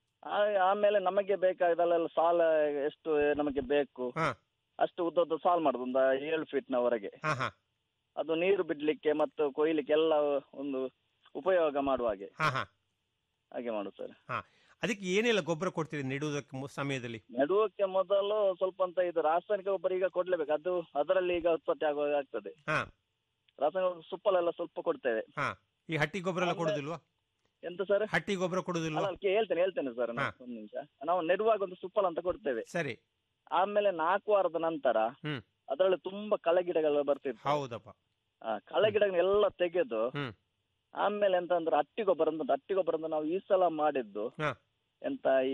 ಆ- ಆಮೇಲೆ ನಮಗೆ ಬೇಕಾದಲ್ಲೆಲ್ಲ ಸಾಲ ಎಷ್ಟು ನಮಗೆ ಬೇಕು ಹಾ ಅಷ್ಟು ಉದ್ದದ್ದು ಸಾಲ್ ಮಾಡುದು ಒಂದು ಏಳು ಫೀಟ್ ನವರೆಗೆ ಹಾ ಹಾ ಅದು ನೀರು ಬಿಡ್ಲಿಕ್ಕೆ ಮತ್ತು ಕೊಯ್ಲಿಕ್ಕೆ ಎಲ್ಲ ಒಂದು ಉಪಯೋಗ ಮಾಡುವ ಹಾಗೆ ಹಾ ಹಾ ಹಾಗೆ ಮಾಡುದು ಸರ್ ಹಾ ಅದಕ್ಕೆ ಏನೆಲ್ಲ ಗೊಬ್ಬರ ಕೊಡ್ತೀರಿ ನೆಡುವುದಕ್ಕೆ ಮು- ಸಮಯದಲ್ಲಿ ನೆಡುವಕ್ಕೆ ಮೊದಲು ಸ್ವಲ್ಪ ಅಂತ ಇದು ರಾಸಾಯನಿಕ ಗೊಬ್ಬರ ಈಗ ಕೊಡ್ಲೇಬೇಕು ಅದು ಅದರಲ್ಲಿ ಈಗ ಉತ್ಪತ್ತಿ ಆಗುವಾಗ ಆಗ್ತದೆ ಹಾ ರಾಸಾಯನಿಕ ಸುಪ್ಪಲೆಲ್ಲ ಸ್ವಲ್ಪ ಕೊಡ್ತೇವೆ ಹಾ ಈ ಹಟ್ಟಿ ಗೊಬ್ಬರ ಎಲ್ಲ ಕೊಡುದಿಲ್ವಾ ಎಂತ ಸರ್ ಹಟ್ಟಿ ಗೊಬ್ಬರ ಕೊಡುದಿಲ್ವಾ ಅಲ್ಲ ಕೇ- ಹೇಳ್ತೇನೆ ಹೇಳ್ತೇನೆ ಸರ್ ಹಾ. ಒಂದು ನಿಮಿಷ ನಾವು ನೆಡುವಾಗ ಒಂದು ಸುಪ್ಪಲ್ ಅಂತ ಕೊಡ್ತೇವೆ ಸರಿ ಆಮೇಲೆ ನಾಲ್ಕು ವಾರದ ನಂತರ ಹ್ಮ್ ಅದರಲ್ಲಿ ತುಂಬಾ ಕಳೆ ಗಿಡಗಳು ಬರ್ತಿರ್ತವೆ ಹೌದಪ್ಪ ಆ, ಕಳೆ ಗಿಡಗಳನ್ನೆಲ್ಲ ತೆಗೆದು ಹ್ಮ್ ಆಮೇಲೆ ಎಂತ ಅಂದ್ರೆ ಹಟ್ಟಿ ಗೊಬ್ಬರ ಅಂತ ಹಟ್ಟಿ ಗೊಬ್ಬರ ಅಂತ ನಾವು ಈ ಸಲ ಮಾಡಿದ್ದು ಹಾ ಎಂತ ಈ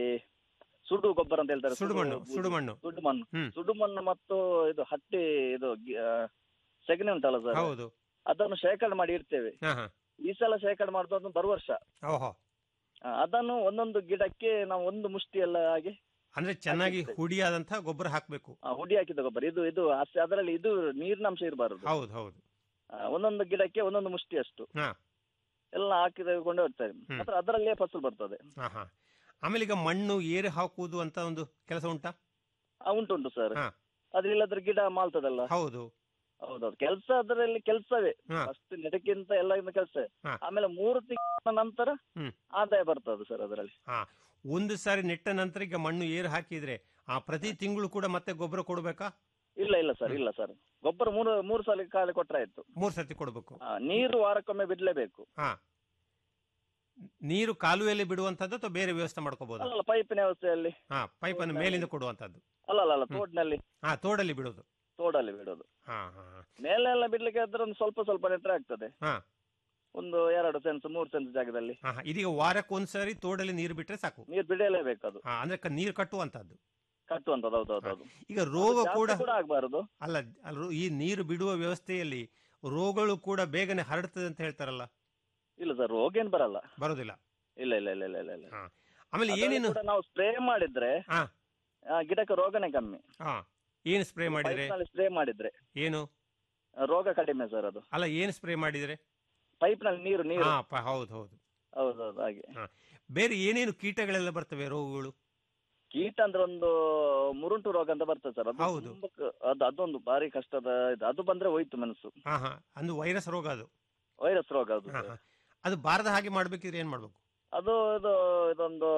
ಸುಡು ಗೊಬ್ಬರ ಅಂತ ಹೇಳ್ತಾರೆ ಸುಡು ಮಣ್ಣು, ಬೂದಿ. ಸುಡು ಮಣ್ಣು. ಸುಡು ಮಣ್ಣು ಹ್ಮ್. ಸುಡು ಮಣ್ಣು ಮತ್ತು ಇದು ಹಟ್ಟಿ ಇದು ಗಿ- ಆ, ಸೆಗಣಿ ಉಂಟಲ್ಲ ಸರ್ ಹೌದು ಅದನ್ನು ಶೇಖರಣೆ ಮಾಡಿ ಇಡ್ತೇವೆ ಹಾ ಹಾ ಈ ಸಲ ಶೇಖರಣೆ ಮಾಡುದು ಅದನ್ನು ಬರುವ ವರ್ಷ ಓಹೋ ಆ, ಅದನ್ನು ಒಂದೊಂದು ಗಿಡಕ್ಕೆ ನಾವು ಒಂದು ಮುಷ್ಟಿ ಎಲ್ಲ ಹಾಗೆ ಅಂದ್ರೆ ಚೆನ್ನಾಗಿ ಹುಡಿಯಾದಂತಹ ಗೊಬ್ಬರ ಹಾಕ್ಬೇಕು ಆ, ಹುಡಿ ಹಾಕಿದ ಗೊಬ್ಬರ ಇದು ಇದು ಅಷ್ಟೇ ಅದರಲ್ಲಿ ಇದು ನೀರಿನಂಶ ಇರಬಾರದು ಹೌದು ಹೌದು ಒಂದೊಂದು ಗಿಡಕ್ಕೆ ಒಂದೊಂದು ಮುಷ್ಟಿ ಅಷ್ಟು ಹಾ ಎಲ್ಲ ಹಾಕಿ ತೆಗೆದುಕೊಂಡು ಹೋಗ್ತಾರೆ ಮಾತ್ರ ಅದರಲ್ಲೇ ಫಸಲು ಬರ್ತದೆ ಹಾ ಹಾ ಆಮೇಲೆ ಈಗ ಮಣ್ಣು ಏರಿ ಹಾಕುವುದು ಅಂತ ಒಂದು ಕೆಲಸ ಉಂಟಾ ಆ, ಉಂಟು ಉಂಟು ಸರ್ ಹಾ ಅದ್ರಿಲ್ಲದ್ರೆ ಗಿಡ ಮಾಲ್ತದಲ್ಲ ಹೌದು ಹೌದೌದು ಕೆಲಸ ಅದರಲ್ಲಿ ಕೆಲಸವೇ ಹಾ. ಫಸ್ಟ್ ನೆಡಕ್ಕಿಂತ ಎಲ್ಲ ಕೆಲಸ ಹಾ. ಆಮೇಲೆ ಮೂರು ತಿಂಗಳ ನಂತರ ಹ್ಮ್ ಆದಾಯ ಬರ್ತದೆ ಸರ್ ಅದರಲ್ಲಿ ಹಾ ಒಂದು ಸಾರಿ ನೆಟ್ಟ ನಂತರ ಈಗ ಮಣ್ಣು ಏರು ಹಾಕಿದ್ರೆ ಆ ಪ್ರತಿ ತಿಂಗಳು ಕೂಡ ಮತ್ತೆ ಗೊಬ್ಬರ ಕೊಡ್ಬೇಕಾ ಇಲ್ಲ ಇಲ್ಲ ಸರ್ ಇಲ್ಲ ಸರ್ ಗೊಬ್ಬರ ಮೂರು ಮೂರು ಸಲ ಕಾಲ ಕೊಟ್ರೆ ಆಯ್ತು ಮೂರ್ ಸತಿ ಕೊಡ್ಬೇಕು ಆ, ನೀರು ವಾರಕ್ಕೊಮ್ಮೆ ಬಿಡ್ಲೇಬೇಕು ಹಾ ನೀರು ಕಾಲುವೆಯಲ್ಲಿ ಬಿಡುವಂತದ್ದು ಅಥವಾ ಬೇರೆ ವ್ಯವಸ್ಥೆ ಮಾಡ್ಕೋಬಹುದು ಅಲ್ಲ ಪೈಪಿನ ವ್ಯವಸ್ಥೆಯಲ್ಲಿ ಹಾ ಪೈಪ್ ಅನ್ನು ಮೇಲಿಂದ ಕೊಡುವಂತದ್ದು ಅಲ್ಲ ಅಲ್ಲ ಅಲ್ಲ ತೋಡಿನಲ್ಲಿ ಹಾ ತೋಡಲ್ಲಿ ಬಿಡುವುದು ತೋಡಲ್ಲಿ ಬಿಡೋದು ಹಾ ಹಾ ಹಾ. ಮೇಲೆ ಎಲ್ಲ ಬಿಡ್ಲಿಕ್ಕೆ ಆದ್ರೆ ಒಂದು ಸ್ವಲ್ಪ ಸ್ವಲ್ಪ ನೆಟ್ರೆ ಆಗ್ತದೆ ಹಾ ಒಂದು ಎರಡು ಸೆನ್ಸ್ ಮೂರು ಸೆನ್ಸ್ ಜಾಗದಲ್ಲಿ ಹಾ ಹಾ. ಇದೀಗ ವಾರಕ್ಕೆ ಒಂದ್ಸರಿ ತೋಡಲ್ಲಿ ನೀರು ಬಿಟ್ರೆ ಸಾಕು ನೀರು ಬಿಡಲೇಬೇಕು ಅದು ಹಾ ಅಂದ್ರೆ ಕ- ನೀರು ಕಟ್ಟುವಂತದ್ದು ಕಟ್ಟುವಂತದ್ದು ಹೌದು ಹೌದು ಹೌದು ಈಗ ರೋಗ ಜಾಸ್ತಿ ಕೂಡ ಕೂಡ ಆಗ್ಬಾರದು ಅಲ್ಲ ಅಲ್ಲ, ರೋ- ಈ ನೀರು ಬಿಡುವ ವ್ಯವಸ್ಥೆಯಲ್ಲಿ ರೋಗಗಳು ಕೂಡ ಬೇಗನೆ ಹರಡ್ತದೆ ಅಂತ ಹೇಳ್ತಾರಲ್ಲ ಇಲ್ಲ ಸರ್ ರೋಗ ಏನ್ ಬರಲ್ಲ ಬರೋದಿಲ್ಲ ಇಲ್ಲ ಇಲ್ಲ ಇಲ್ಲ ಇಲ್ಲ ಇಲ್ಲ ಇಲ್ಲ ಆಮೇಲೆ ಅದರಲ್ಲಿ ಏನೇನು ಕೂಡ ನಾವು ಸ್ಪ್ರೇ ಮಾಡಿದ್ರೆ ಹಾ. ಆ, ಗಿಡಕ್ಕೆ ರೋಗನೇ ಕಮ್ಮಿ ಹಾ ಏನು ಸ್ಪ್ರೇ ಮಾಡಿದ್ರೆ ಸ್ಪ್ರೇ ಮಾಡಿದ್ರೆ ಏನು ಆ, ರೋಗ ಕಡಿಮೆ ಸರ್ ಅದು ಅಲ್ಲ ಏನು ಸ್ಪ್ರೇ ಮಾಡಿದ್ರೆ ಪೈಪ್ ನಲ್ಲಿ ನೀರು ನೀರು ಹಾ ಪ- ಹೌದು ಹೌದು ಹೌದು ಹೌದು ಹಾಗೆ ಹಾ. ಬೇರೆ ಏನೇನು ಕೀಟಗಳೆಲ್ಲ ಬರ್ತವೆ ರೋಗಗಳು ಕೀಟ ಅಂದ್ರೆ ಒಂದು ಮುರುಂಟು ರೋಗ ಅಂತ ಬರ್ತದೆ ಸರ್ ಅದು ಹೌದು. ತುಂಬ ಕ- ಅದು ಅದೊಂದು ಭಾರಿ ಕಷ್ಟದ ಇದು ಅದು ಬಂದ್ರೆ ಹೋಯ್ತು ಮನಸ್ಸು ಹಾ ಹಾ ಅದು ವೈರಸ್ ರೋಗ ಅದು ವೈರಸ್ ರೋಗ ಅದು ಹಾ, ಹಾ. ಅದು ಬಾರದ ಹಾಗೆ ಮಾಡ್ಬೇಕಿದ್ರೆ ಏನ್ ಮಾಡ್ಬೇಕು ಅದು ಇದು ಇದೊಂದು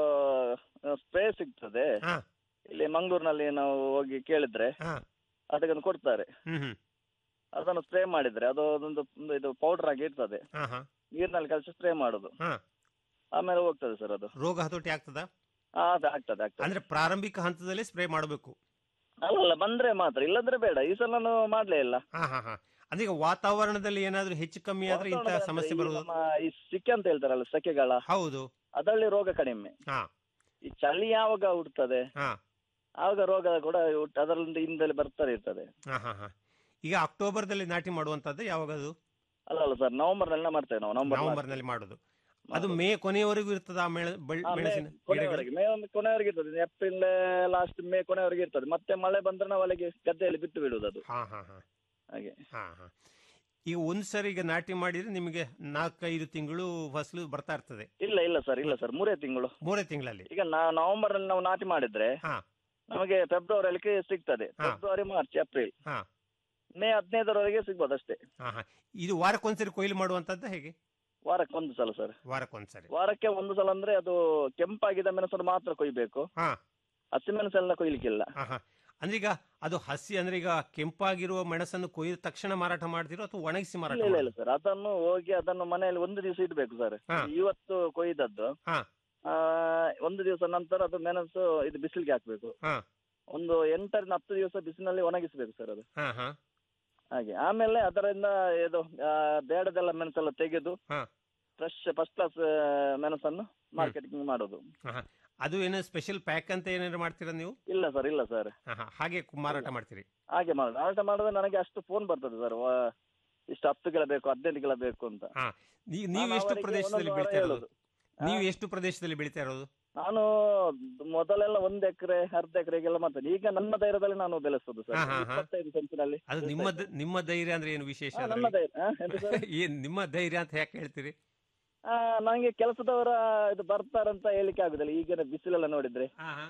ಸ್ಪ್ರೇ ಸಿಗ್ತದೆ ಹಾ. ಇಲ್ಲಿ ಮಂಗಳೂರಿನಲ್ಲಿ ನಾವು ಹೋಗಿ ಕೇಳಿದ್ರೆ ಹಾ. ಅದಕ್ಕೊಂದು ಕೊಡ್ತಾರೆ ಹ್ಮ್ ಹ್ಮ್ ಅದನ್ನು ಸ್ಪ್ರೇ ಮಾಡಿದ್ರೆ ಅದು ಒಂದು ಒಂದು ಇದು ಪೌಡರ್ ಆಗಿ ಇರ್ತದೆ ಹಾ ಹಾ ನೀರಿನಲ್ಲಿ ಕಲಸಿ ಸ್ಪ್ರೇ ಮಾಡುದು ಹಾ. ಆಮೇಲೆ ಹೋಗ್ತದೆ ಸರ್ ಅದು ರೋಗ ಹತೋಟಿ ಆಗ್ತದ ಆ, ಅದು ಆಗ್ತದೆ ಆಗ್ತದೆ ಅಂದ್ರೆ ಪ್ರಾರಂಭಿಕ ಹಂತದಲ್ಲಿ ಸ್ಪ್ರೇ ಮಾಡಬೇಕು ಅಲ್ಲಲ್ಲ ಬಂದ್ರೆ ಮಾತ್ರ ಇಲ್ಲಂದ್ರೆ ಬೇಡ ಈ ಸಲ ನಾನು ಮಾಡ್ಲೇ ಇಲ್ಲ ಹಾ ಹಾ ಹಾ ಅದೀಗ ವಾತಾವರಣದಲ್ಲಿ ಏನಾದ್ರೂ ಹೆಚ್ಚು ಕಮ್ಮಿ ಆದ್ರೆ ಇಂತಹ ವಾತಾವರಣದಲ್ಲಿ ಸಮಸ್ಯೆ ಈ ಬರುವುದು ನಮ್ಮ ಈ ಸಿಕ್ಕೆ ಅಂತ ಹೇಳ್ತಾರಲ್ಲ ಸೆಕೆಗಳ ಹೌದು ಅದರಲ್ಲಿ ರೋಗ ಕಡಿಮೆ ಹಾ ಈ ಚಳಿ ಯಾವಾಗ ಹುಡ್ತದೆ ಹಾ ಆವಾಗ ರೋಗ ಕೂಡ ಹುಟ್- ಅದರಿಂದ ಹಿಂದೆಲ್ಲಿ ಬರ್ತಾರೆ ಇರ್ತದೆ ಹಾ ಹಾ ಹಾ ಈಗ ಅಕ್ಟೋಬರ್ದಲ್ಲಿ ನಾಟಿ ಮಾಡುವಂತದ್ದು ಯಾವಾಗ ಅದು ಅಲ್ಲ ಅಲ್ಲ ಸರ್ ನವೆಂಬರ್ ನಲ್ಲಿ ಮಾಡ್ತೇವೆ ನಾವು ನವೆಂಬರ್ ನವೆಂಬರ್ ನಲ್ಲಿ ಮಾಡುದು ಅದು ಮೇ ಕೊನೆಯವರೆಗೂ ಇರ್ತದ ಆ ಮೆಣ ಬೆಳ್- ಮೆಣಸಿನ ಗಿಡಗಳು ಕೊನೆಯವರೆಗೆ ಮೇ ಒಂದು ಕೊನೆಯವರೆಗೆ ಇರ್ತದೆ ಏಪ್ರಿಲ್ ಲಾಸ್ಟ್ ಮೇ ಕೊನೆಯವರೆಗೆ ಇರ್ತದೆ ಮತ್ತೆ ಮಳೆ ಬಂದ್ರೆ ನಾವು ಅಲ್ಲಿಗೆ ಗದ್ದೆಯಲ್ಲಿ ಬಿಟ್ಟು ಬಿಡುವುದು ಅದು ಹಾ ಹಾ ಹಾ ಹಾಗೆ ಹಾ ಹಾ ಈಗ ಒಂದ್ ಸರಿ ಈಗ ನಾಟಿ ಮಾಡಿದ್ರೆ ನಿಮಗೆ ನಾಲ್ಕೈದು ತಿಂಗಳು ಫಸಲು ಬರ್ತಾ ಇರ್ತದೆ ಇಲ್ಲ ಇಲ್ಲ ಸರ್ ಇಲ್ಲ ಸರ್ ಮೂರೇ ತಿಂಗಳು ಮೂರೇ ತಿಂಗಳಲ್ಲಿ ಈಗ ನಾ ನವೆಂಬರ್ ನಲ್ಲಿ ನಾವು ನಾಟಿ ಮಾಡಿದ್ರೆ ಹಾ. ನಮಗೆ ಫೆಬ್ರವರಿಯಲ್ಲಿ ಸಿಗ್ತದೆ ಹಾ. ಫೆಬ್ರವರಿ ಮಾರ್ಚ್ ಏಪ್ರಿಲ್ ಹಾ. ಮೇ ಹದಿನೈದರವರೆಗೆ ಸಿಗ್ಬೋದು ಅಷ್ಟೇ ಹಾ ಹಾ ಇದು ವಾರಕ್ಕೊಂದ್ಸರಿ ಕೊಯ್ಲು ಮಾಡುವಂತದ್ದು ಹೇಗೆ ವಾರಕ್ಕೆ ಒಂದು ಸಲ ಸರ್ ವಾರಕ್ಕೊಂದ್ಸರಿ ವಾರಕ್ಕೆ ಒಂದು ಸಲ ಅಂದ್ರೆ ಅದು ಕೆಂಪಾಗಿದ್ದ ಮೆಣಸನ್ನು ಮಾತ್ರ ಕೊಯ್ಬೇಕು ಹಾ. ಹಸಿಮೆಣಸೆಲ್ಲ ಕೊಯ್ಲಿಕ್ಕಿಲ್ಲ ಹಾ ಹಾ ಅಂದ್ರೆ ಈಗ ಅದು ಹಸಿ ಅಂದ್ರೆ ಈಗ ಕೆಂಪಾಗಿರುವ ಮೆಣಸನ್ನು ಕೊಯ್ದ ತಕ್ಷಣ ಮಾರಾಟ ಮಾಡ್ತಿರೋ ಅಥವಾ ಒಣಗಿಸಿ ಮಾರಾಟ ಇಲ್ಲ ಇಲ್ಲ ಇಲ್ಲ ಮಾಡೋದು? ಸರ್ ಅದನ್ನು ಹೋಗಿ ಅದನ್ನು ಮನೆಯಲ್ಲಿ ಒಂದು ದಿವಸ ಇಡ್ಬೇಕು ಸರ್ ಹಾ. ಇವತ್ತು ಕೊಯ್ದದ್ದು ಹಾ. ಆ, ಒಂದು ದಿವಸ ನಂತರ ಅದು ಮೆಣಸು ಇದು ಬಿಸಿಲಿಗೆ ಹಾಕ್ಬೇಕು ಹಾ. ಒಂದು ಎಂಟರಿಂದ ಹತ್ತು ದಿವಸ ಬಿಸಿಲಿನಲ್ಲಿ ಒಣಗಿಸ್ಬೇಕು ಸರ್ ಅದು ಹಾ ಹಾ ಹಾಗೆ ಆಮೇಲೆ ಅದರಿಂದ ಇದು ಆ, ಬೇಡದೆಲ್ಲ ಮೆಣಸೆಲ್ಲ ತೆಗೆದು ಹಾ. ಫ್ರೆಶ್ ಫಸ್ಟ್ ಕ್ಲಾಸ್ ಮೆಣಸನ್ನು ಮಾರ್ಕೆಟಿಂಗ್ ಮಾಡೋದು ಹಾ, ಹಾ. ಅದು ಏನು ಸ್ಪೆಷಲ್ ಪ್ಯಾಕ್ ಅಂತ ಏನಾದ್ರು ಮಾಡ್ತೀರಾ ನೀವು ಇಲ್ಲ ಸರ್ ಇಲ್ಲ ಸರ್ ಹಾ, ಹಾ. ಹಾಗೆ ಕು- ಮಾರಾಟ ಮಾಡ್ತೀರಿ ಹಾಗೆ ಮಾಡೋದು ಮಾರಾಟ ಮಾಡಿದ್ರೆ ನನಗೆ ಅಷ್ಟು ಫೋನ್ ಬರ್ತದೆ ಸರ್ ಇಷ್ಟು ಹತ್ತು ಕಿಲೋ ಬೇಕು ಹದಿನೈದು ಕಿಲೋ ಬೇಕು ಅಂತ ಹಾ ನೀ- ನೀವು ನಾನು ಎಷ್ಟು ಅವರಿಗೆ ಪ್ರದೇಶದಲ್ಲಿ ಒಂದೊಂದು ವಾರ ಬೆಳಿತಾ ಇರೋದು ಹೇಳೋದು. ನೀವು ಎಷ್ಟು ಪ್ರದೇಶದಲ್ಲಿ ಬೆಳಿತಾ ಇರೋದು ನಾನು ಮೊದಲೆಲ್ಲ ಒಂದ್ ಎಕರೆ ಅರ್ಧ ಎಕರೆಗೆಲ್ಲ ಮಾಡ್ತೇನೆ ಈಗ ನನ್ನ ಧೈರ್ಯದಲ್ಲಿ ನಾನು ಬೆಳೆಸೋದು ಸರ್ ಹಾ, ಹಾ, ಹಾ. ಇಪ್ಪತ್ತೈದು ಸೆಂಚಿನಲ್ಲಿ ಅದು ನಿಮ್ಮ ದ- ನಿಮ್ಮ ಧೈರ್ಯ ಅಂದ್ರೆ ಏನು ವಿಶೇಷ ಹಾ, ಅದ್ರಲ್ಲಿ? ನನ್ನ ಧೈರ್ಯ ಹಾ, ಎಂತ ಸರ್? ಏನ್ ನಿಮ್ಮ ಧೈರ್ಯ ಅಂತ ಯಾಕೆ ಹೇಳ್ತೀರಿ ಆ, ನಂಗೆ ಕೆಲಸದವರ ಇದು ಬರ್ತಾರಂತ ಹೇಳಿಕ್ಕೆ ಆಗುದಿಲ್ಲ ಈಗಿನ ಬಿಸಿಲೆಲ್ಲ ನೋಡಿದ್ರೆ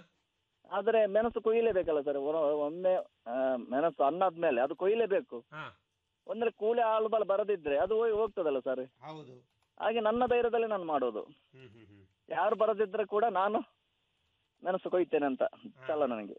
ಆದ್ರೆ ಮೆಣಸು ಕೊಯ್ಯಲೇಬೇಕಲ್ಲ ಸರ್ ಒಮ್ಮೆ ಆ, ಮೆಣಸು ಅನ್ನಾದ್ಮೇಲೆ ಅದು ಕೊಯ್ಯಲೇಬೇಕು ಹಾ. ಒಂದ್ರೆ ಕೂಲಿ ಆಳು ಬಲ ಬರದಿದ್ರೆ ಅದು ಹೋಗಿ ಹೋಗ್ತದಲ್ಲ ಸರ್ ಹೌದು ಹಾಗೆ ನನ್ನ ಧೈರ್ಯದಲ್ಲಿ ನಾನು ಮಾಡೋದು ಯಾರು ಬರದಿದ್ರೆ ಕೂಡ ನಾನು ಮೆಣಸು ಕೊಯ್ತೇನೆ ಅಂತ ಛಲ ನನಗೆ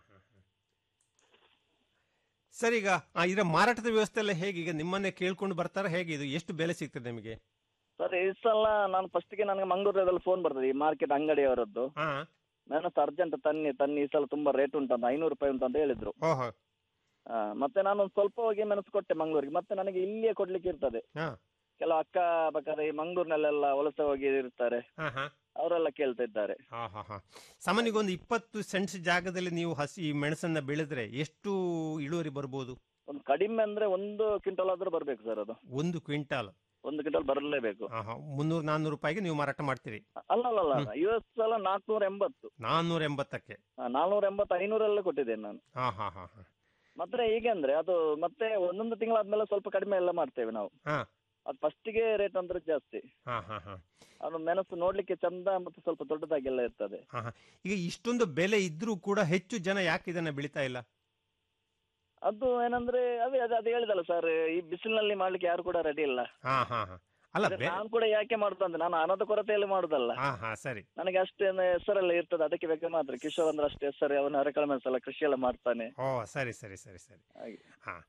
ಸರ್ ಈಗ ಆ, ಇದರ ಮಾರಾಟದ ವ್ಯವಸ್ಥೆ ಎಲ್ಲ ಹೇಗೆ ಈಗ ನಿಮ್ಮನ್ನೇ ಕೇಳ್ಕೊಂಡು ಬರ್ತಾರ ಹೇಗೆ ಇದು ಎಷ್ಟು ಬೆಲೆ ಸಿಗ್ತದೆ ನಿಮಗೆ ಸರ್ ಈ ಸಲ ನಾನು ಫಸ್ಟ್ಗೆ ನನಗೆ ಮಂಗಳೂರಲ್ಲಿ ಫೋನ್ ಬರ್ತದೆ ಈ ಮಾರ್ಕೆಟ್ ಅಂಗಡಿಯವರದ್ದು ಹಾ ಮೆಣಸು ಅರ್ಜೆಂಟ್ ತನ್ನಿ ತನ್ನಿ ಈ ಸಲ ತುಂಬಾ ರೇಟ್ ಉಂಟಂತ ಐನೂರು ರೂಪಾಯಿ ಉಂಟು ಅಂತ ಹೇಳಿದ್ರು ಓಹೋ ಆ, ಮತ್ತೆ ನಾನು ಒಂದು ಸ್ವಲ್ಪ ಹೋಗಿ ಮೆಣಸು ಕೊಟ್ಟೆ ಮಂಗಳೂರಿಗೆ ಮತ್ತೆ ನನಗೆ ಇಲ್ಲಿಯೇ ಕೊಡ್ಲಿಕ್ಕೆ ಇರ್ತದೆ ಹಾ. ಕೆಲವು ಅಕ್ಕ ಪಕ್ಕದ ಈ ಮಂಗಳೂರಿನಲ್ಲೆಲ್ಲ ವಲಸೆ ಹೋಗಿ ಇರ್ತಾರೆ ಹಾ ಹಾ ಅವರೆಲ್ಲ ಕೇಳ್ತಾ ಇದ್ದಾರೆ ಹಾ ಹಾ ಹಾ ಸಾಮಾನ್ಯವಾಗಿ ಒಂದು ಇಪ್ಪತ್ತು ಸೆಂಟ್ಸ್ ಜಾಗದಲ್ಲಿ ನೀವು ಹಸಿ ಮೆಣಸನ್ನ ಬೆಳೆದ್ರೆ ಎಷ್ಟು ಇಳುವರಿ ಬರ್ಬೋದು ಒಂದು ಕಡಿಮೆ ಅಂದ್ರೆ ಒಂದು ಕ್ವಿಂಟಲ್ ಆದ್ರೂ ಬರ್ಬೇಕು ಸರ್ ಅದು ಒಂದು ಕ್ವಿಂಟಾಲ್ ಒಂದು ಕ್ವಿಂಟಲ್ ಬರಲೇಬೇಕು ಹಾ ಹಾ ಮುನ್ನೂರು ನಾನ್ನೂರು ರೂಪಾಯಿಗೆ ನೀವು ಮಾರಾಟ ಮಾಡ್ತೀರಿ ಅಲ್ಲ ಅಲ್ಲ ಅಲ್ಲ ಐವತ್ತು ಸಲ ನಾಲ್ಕುನೂರ ಎಂಬತ್ತು ನಾನ್ನೂರ ಎಂಬತ್ತಕ್ಕೆ ನಾಲ್ನೂರ ಎಂಬತ್ತು ಐನೂರೆಲ್ಲ ಕೊಟ್ಟಿದ್ದೇನೆ ನಾನು ಹಾ ಹಾ ಹಾ ಹಾ ಮತ್ತೆ ಹೀಗೆ ಅಂದ್ರೆ ಅದು ಮತ್ತೆ ಒಂದೊಂದು ತಿಂಗಳಾದ್ಮೇಲೆ ಸ್ವಲ್ಪ ಕಡಿಮೆ ಎಲ್ಲ ಮಾಡ್ತೇವೆ ನಾವು ಹಾ. ಅದು ಫಸ್ಟಿಗೆ ರೇಟ್ ಅಂದ್ರೆ ಜಾಸ್ತಿ ಹಾ ಹಾ ಹಾ ಅದು ಮೆಣಸು ನೋಡ್ಲಿಕ್ಕೆ ಚಂದ ಮತ್ತು ಸ್ವಲ್ಪ ದೊಡ್ಡದಾಗೆಲ್ಲ ಇರ್ತದೆ ಹಾ ಹಾ ಈಗ ಇಷ್ಟೊಂದು ಬೆಲೆ ಇದ್ರೂ ಕೂಡ ಹೆಚ್ಚು ಜನ ಯಾಕೆ ಇದನ್ನ ಬೆಳಿತಾ ಇಲ್ಲ ಅದು ಏನಂದ್ರೆ ಅದೇ ಅದು ಅದು ಹೇಳಿದಲ್ಲ ಸರ್ ಈ ಬಿಸಿಲಿನಲ್ಲಿ ಮಾಡ್ಲಿಕ್ಕೆ ಯಾರು ಕೂಡ ರೆಡಿ ಇಲ್ಲ ಹಾ ಹಾ ಹಾ ಅಲ್ಲ ಅದೇ ಬೆ- ನಾನು ಕೂಡ ಯಾಕೆ ಮಾಡುದು ಅಂದ್ರೆ ನಾನು ಹಣದ ಕೊರತೆಯಲ್ಲಿ ಮಾಡುದಲ್ಲ ಹಾ ಹಾ ಸರಿ ನನಗೆ ಅಷ್ಟೇನು ಹೆಸರೆಲ್ಲ ಇರ್ತದೆ ಅದಕ್ಕೆ ಬೇಕಾ ಮಾತ್ರ ಕಿಶೋರ್ ಅಂದ್ರೆ ಅಷ್ಟು ಹೆಸರು ಅವನ ಅರೆಕಳ ಮೆಣಸೆಲ್ಲ ಕೃಷಿ ಎಲ್ಲ ಮಾಡ್ತಾನೆ ಓ ಸರಿ ಸರಿ ಸರಿ ಸರಿ ಹಾಗೆ ಹಾ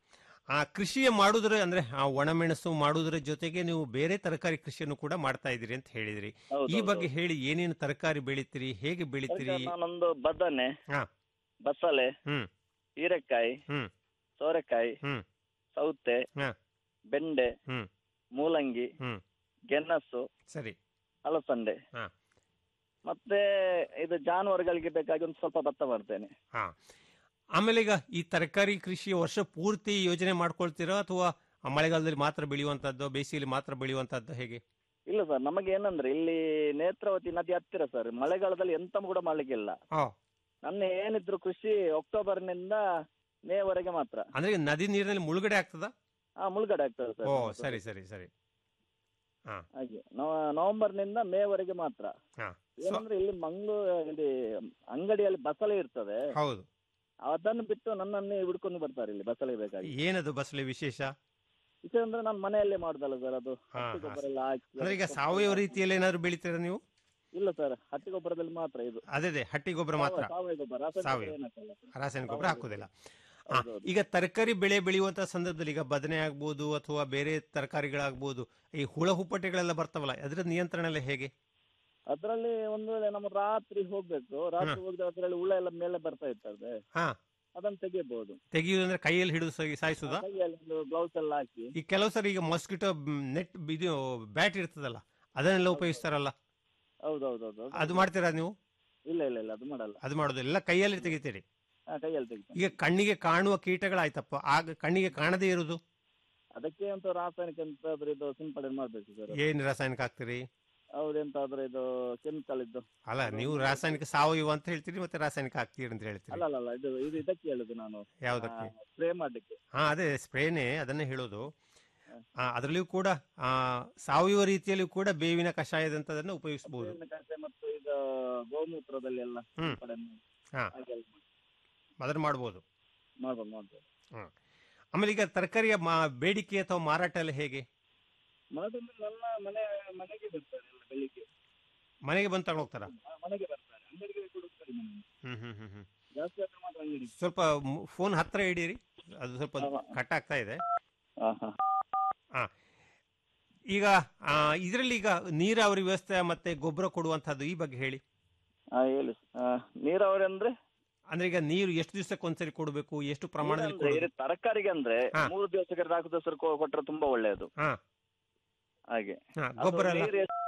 ಆ ಕೃಷಿಯ ಮಾಡುವುದರ ಅಂದ್ರೆ ಆ ಒಣಮೆಣಸು ಮಾಡುವುದರ ಜೊತೆಗೆ ನೀವು ಬೇರೆ ತರಕಾರಿ ಕೃಷಿಯನ್ನು ಕೂಡ ಮಾಡ್ತಾ ಇದ್ದೀರಿ ಅಂತ ಹೇಳಿದ್ರಿ ಹೌದು, ಈ ಹೌದು, ಬಗ್ಗೆ ಹೇಳಿ ಏನೇನು ತರಕಾರಿ ಬೆಳಿತೀರಿ ಹೇಗೆ ಬೆಳಿತೀರಿ ಅದಕ್ಕೆ ನಾನೊಂದು ಬದನೆ ಹಾ ಬಸಳೆ ಹ್ಮ್ ಹೀರೆಕಾಯಿ ಹ್ಮ್ ಸೋರೆಕಾಯಿ ಹ್ಮ್ ಸೌತೆ ಹಾ ಬೆಂಡೆ ಹ್ಮ್ ಮೂಲಂಗಿ ಹ್ಮ್ ಗೆಣಸು ಸರಿ ಅಲಸಂದೆ ಹಾ ಮತ್ತೆ ಇದು ಜಾನುವಾರುಗಳಿಗೆ ಬೇಕಾಗಿ ಒಂದು ಸ್ವಲ್ಪ ಭತ್ತ ಮಾಡ್ತೇನೆ ಹಾ ಆಮೇಲೆ ಈಗ ಈ ತರಕಾರಿ ಕೃಷಿ ವರ್ಷ ಪೂರ್ತಿ ಯೋಜನೆ ಮಾಡ್ಕೊಳ್ತೀರಾ ಅಥವಾ ಮಳೆಗಾಲದಲ್ಲಿ ಮಾತ್ರ ಬೆಳೆಯುವಂತದ್ದು ಬೇಸಿಗೆಯಲ್ಲಿ ಮಾತ್ರ ಬೆಳೆಯುವಂತದ್ದು ಹೇಗೆ ಇಲ್ಲ ಸರ್ ನಮಗೆ ಏನಂದ್ರೆ ಇಲ್ಲಿ ನೇತ್ರಾವತಿ ನದಿ ಹತ್ತಿರ ಸರ್ ಮಳೆಗಾಲದಲ್ಲಿ ಎಂತ ಕೂಡ ಮಾಡ್ಲಿಕ್ಕಿಲ್ಲ ಹಾ ನನ್ನ ಏನಿದ್ರು ಕೃಷಿ ಅಕ್ಟೋಬರ್ನಿಂದ ಮೇವರೆಗೆ ಮಾತ್ರ ಅಂದ್ರೆ ಈಗ ನದಿ ನೀರಿನಲ್ಲಿ ಮುಳುಗಡೆ ಆಗ್ತದ ಹಾ ಮುಳುಗಡೆ ಆಗ್ತದೆ ಸರ್ ಓ ನಮ್ಮದು. ಸರಿ ಸರಿ ಸರಿ ಹಾ ಹಾಗೆ ನವ- ನವೆಂಬರ್ನಿಂದ ಮೇವರೆಗೆ ಮಾತ್ರ ಹಾ ಏನಂದ್ರೆ ಇಲ್ಲಿ ಮಂಗಳೂರು ಇಲ್ಲಿ ಅಂಗಡಿಯಲ್ಲಿ ಬಸಳೆ ಇರ್ತದೆ ಹೌದು ಅದನ್ನು ಬಿಟ್ಟು ನನ್ನನ್ನೇ ಹಿಡ್ಕೊಂಡು ಬರ್ತಾರೆ ಇಲ್ಲಿ ಬಸಳೆ ಬೇಕಾಗಿ ಏನದು ಬಸಳೆ ವಿಶೇಷ ವಿಷಯ ಅಂದ್ರೆ ನಾನು ಮನೆಯಲ್ಲೇ ಮಾಡುದಲ್ಲ ಸರ್ ಅದು ಹಾ, ಹಟ್ಟಿ ಹಾ. ಗೊಬ್ಬರ ಎಲ್ಲ ಹಾಕಿ ಅಂದ್ರೆ ಈಗ ಸಾವಯವ ರೀತಿಯಲ್ಲಿ ಏನಾದ್ರು ಬೆಳಿತೀರಾ ನೀವು ಇಲ್ಲ ಸರ್ ಹಟ್ಟಿ ಗೊಬ್ಬರದಲ್ಲಿ ಮಾತ್ರ ಇದು ಅದೇ ಅದೇ ಹಟ್ಟಿ ಗೊಬ್ಬರ ಮಾತ್ರ ಸಾವಯವ ಗೊಬ್ಬರ ರಾಸಾಯನಿಕ ಸಾವಯವ ಗೊಬ್ಬರ ಏನಾಗಲ್ಲ. ರಾಸಾಯನಿಕ ಗೊಬ್ಬರ ಸಾವಯವ ಹಾಕುದಿಲ್ಲ ಗೊಬ್ಬರ. ಹಾ, ಹೌದೌದು. ಈಗ ತರಕಾರಿ ಬೆಳೆ ಬೆಳೆಯುವಂತ ಸಂದರ್ಭದಲ್ಲಿ ಈಗ ಬದನೆ ಆಗ್ಬೋದು ಅಥವಾ ಬೇರೆ ತರಕಾರಿಗಳಾಗ್ಬೋದು ಈ ಹುಳ ಹುಪ್ಪಟೆಗಳೆಲ್ಲ ಬರ್ತಾವಲ್ಲ ಅದರ ನಿಯಂತ್ರಣ ಎಲ್ಲ ಹೇಗೆ ಅದ್ರಲ್ಲಿ ಒಂದು ವೇಳೆ ನಮ್ಮ ರಾತ್ರಿ ಹೋಗ್ಬೇಕು ರಾತ್ರಿ ಹ್ಮ್. ಹೋಗಿದ್ರೆ ಅದ್ರಲ್ಲಿ ಹುಳ ಎಲ್ಲ ಮೇಲೆ ಬರ್ತಾ ಇರ್ತದೆ ಹಾ ಅದನ್ನ ತೆಗಿಬಹುದು ತೆಗೆಯುವುದಂದ್ರೆ ಕೈಯಲ್ಲಿ ಹಿಡಿದು ಸಾಗಿ- ಸಾಯಿಸುದಾ ಕೈಯಲ್ಲಿ ಒಂದು ಗ್ಲೌಸ್ ಎಲ್ಲ ಹಾಕಿ ಈ ಕೆಲವು ಸರಿ ಈಗ ಮಾಸ್ಕಿಟೋ ನೆಟ್ ಇದು ಬ್ಯಾಟ್ ಇರ್ತದಲ್ಲ ಅದನ್ನೆಲ್ಲ ಉಪಯೋಗಿಸ್ತಾರಲ್ಲ ಹೌದೌದೌದು ಅದು ಮಾಡ್ತೀರಾ ನೀವು ಇಲ್ಲ ಇಲ್ಲ ಇಲ್ಲ ಅದು ಮಾಡಲ್ಲ ಅದು ಮಾಡೋದು ಎಲ್ಲ ಕೈಯಲ್ಲಿ ತೆಗಿತೀರಿ ಹಾ ಕೈಯಲ್ಲಿ ತೆಗಿತಾರೆ ಈಗ ಕಣ್ಣಿಗೆ ಕಾಣುವ ಕೀಟಗಳಾಯ್ತಪ್ಪ ಆಗ ಕಣ್ಣಿಗೆ ಕಾಣದೇ ಇರುವುದು ಅದಕ್ಕೆ ಅಂತ ರಾಸಾಯನಿಕ ಎಂತಾದ್ರೂ ಇದು ಸಿಂಪಡಣೆ ಮಾಡ್ಬೇಕು ಸರ್ ಏನ್ ರಾಸಾಯನಿಕ ಹಾಕ್ತೀರಿ ಹೌದೆಂತಾದ್ರೂ ಇದು ಕೆಮಿಕಲ್ ಇದ್ದು ಅಲ್ಲ ನೀವು ರಾಸಾಯನಿಕ ಸಾವಯವ ಅಂತ ಹೇಳ್ತೀರಿ ಮತ್ತೆ ರಾಸಾಯನಿಕ ಹಾಕ್ತೀರಿ ಅಂತ ಹೇಳ್ತೀರಿ ಅಲ್ಲ ಅಲ್ಲ ಅಲ್ಲ ಇದು ಇದು ಇದಕ್ಕೆ ಹೇಳುದು ನಾನು ಯಾವ್ದಕ್ಕೆ ಸ್ಪ್ರೇ ಮಾಡ್ಲಿಕ್ಕೆ ಹಾ ಅದೇ ಸ್ಪ್ರೇನೇ ಅದನ್ನೇ ಹೇಳೋದು ಆ, ಅದರಲ್ಲಿಯೂ ಕೂಡ ಆ, ಸಾವಯವ ರೀತಿಯಲ್ಲಿಯೂ ಕೂಡ ಬೇವಿನ ಕಷಾಯದಂತದನ್ನು ಉಪಯೋಗಿಸಬಹುದು ಬೇವಿನ ಕಷಾಯ ಮತ್ತು ಇದು ಗೋಮೂತ್ರದಲ್ಲಿ ಎಲ್ಲ ಹ್ಮ್. ಸಿಂಪಡಣೆ ಹಾ ಹಾಗೆಲ್ಲ ಅದನ್ನು ಮಾಡ್ಬೋದು ಮಾಡ್ಬೋದು ಮಾಡ್ಬೋದು ಹ್ಮ್ ಆಮೇಲೆ ಈಗ ತರಕಾರಿಯ ಮಾ- ಬೇಡಿಕೆ ಅಥವಾ ಮಾರಾಟ ಎಲ್ಲ ಹೇಗೆ ಮಾಡೋದಂದ್ರೆ ನನ್ನ ಮನೆ ಮನೆಗೆ ಬರ್ತಾರೆ ಎಲ್ಲ ಬೆಳಿಗ್ಗೆ ಮನೆಗೆ ಬಂದು ತಗೊಂಡು ಹೋಗ್ತಾರ ಆ, ಮನೆಗೆ ಬರ್ತಾರೆ ಅಂಗಡಿಗೆ ಕೊಡುತ್ತಾರೆ ಮನೆಗೆ. ಹ್ಮ್ ಹ್ಮ್ ಹ್ಮ್ ಹ್ಮ್ ಜಾಸ್ತಿ ಆದ್ರೆ ಮಾತ್ರ ಅಂಗಡಿ ಸ್ವಲ್ಪ ಫೋನ್ ಹತ್ರ ಹಿಡೀರಿ ಅದು ಸ್ವಲ್ಪ ಕಟ್ ಆಗ್ತಾ ಇದೆ ಹಾ ಈಗ ಇದರಲ್ಲಿ ಈಗ ನೀರಾವರಿ ವ್ಯವಸ್ಥೆ ಮತ್ತೆ ಗೊಬ್ಬರ ಕೊಡುವಂತಹದ್ದು ಈ ಬಗ್ಗೆ ಹೇಳಿ ಹಾ ಹೇಳಿ ಆ, ನೀರಾವರಿ ಅಂದ್ರೆ ಅಂದ್ರೆ ಈಗ ನೀರು ಎಷ್ಟು ದಿವಸಕ್ಕೆ ಒಂದ್ಸರಿ ಕೊಡಬೇಕು ಎಷ್ಟು ಪ್ರಮಾಣದಲ್ಲಿ ಅಂದ್ರೆ ಕೊಡಬೇಕು ಇದು ತರಕಾರಿಗೆ ಅಂದ್ರೆ ಹಾ. ಮೂರು ದಿವಸಕ್ಕೆ ನಾಲ್ಕು ದಿವಸ ಕೊಟ್ಟರೆ ತುಂಬಾ ಒಳ್ಳೆಯದು ಹಾ ಹಾಗೆ ಹಾ, ಅದು ಗೊಬ್ಬರ ಎಲ್ಲ ನೀರು ಎಷ್ಟು-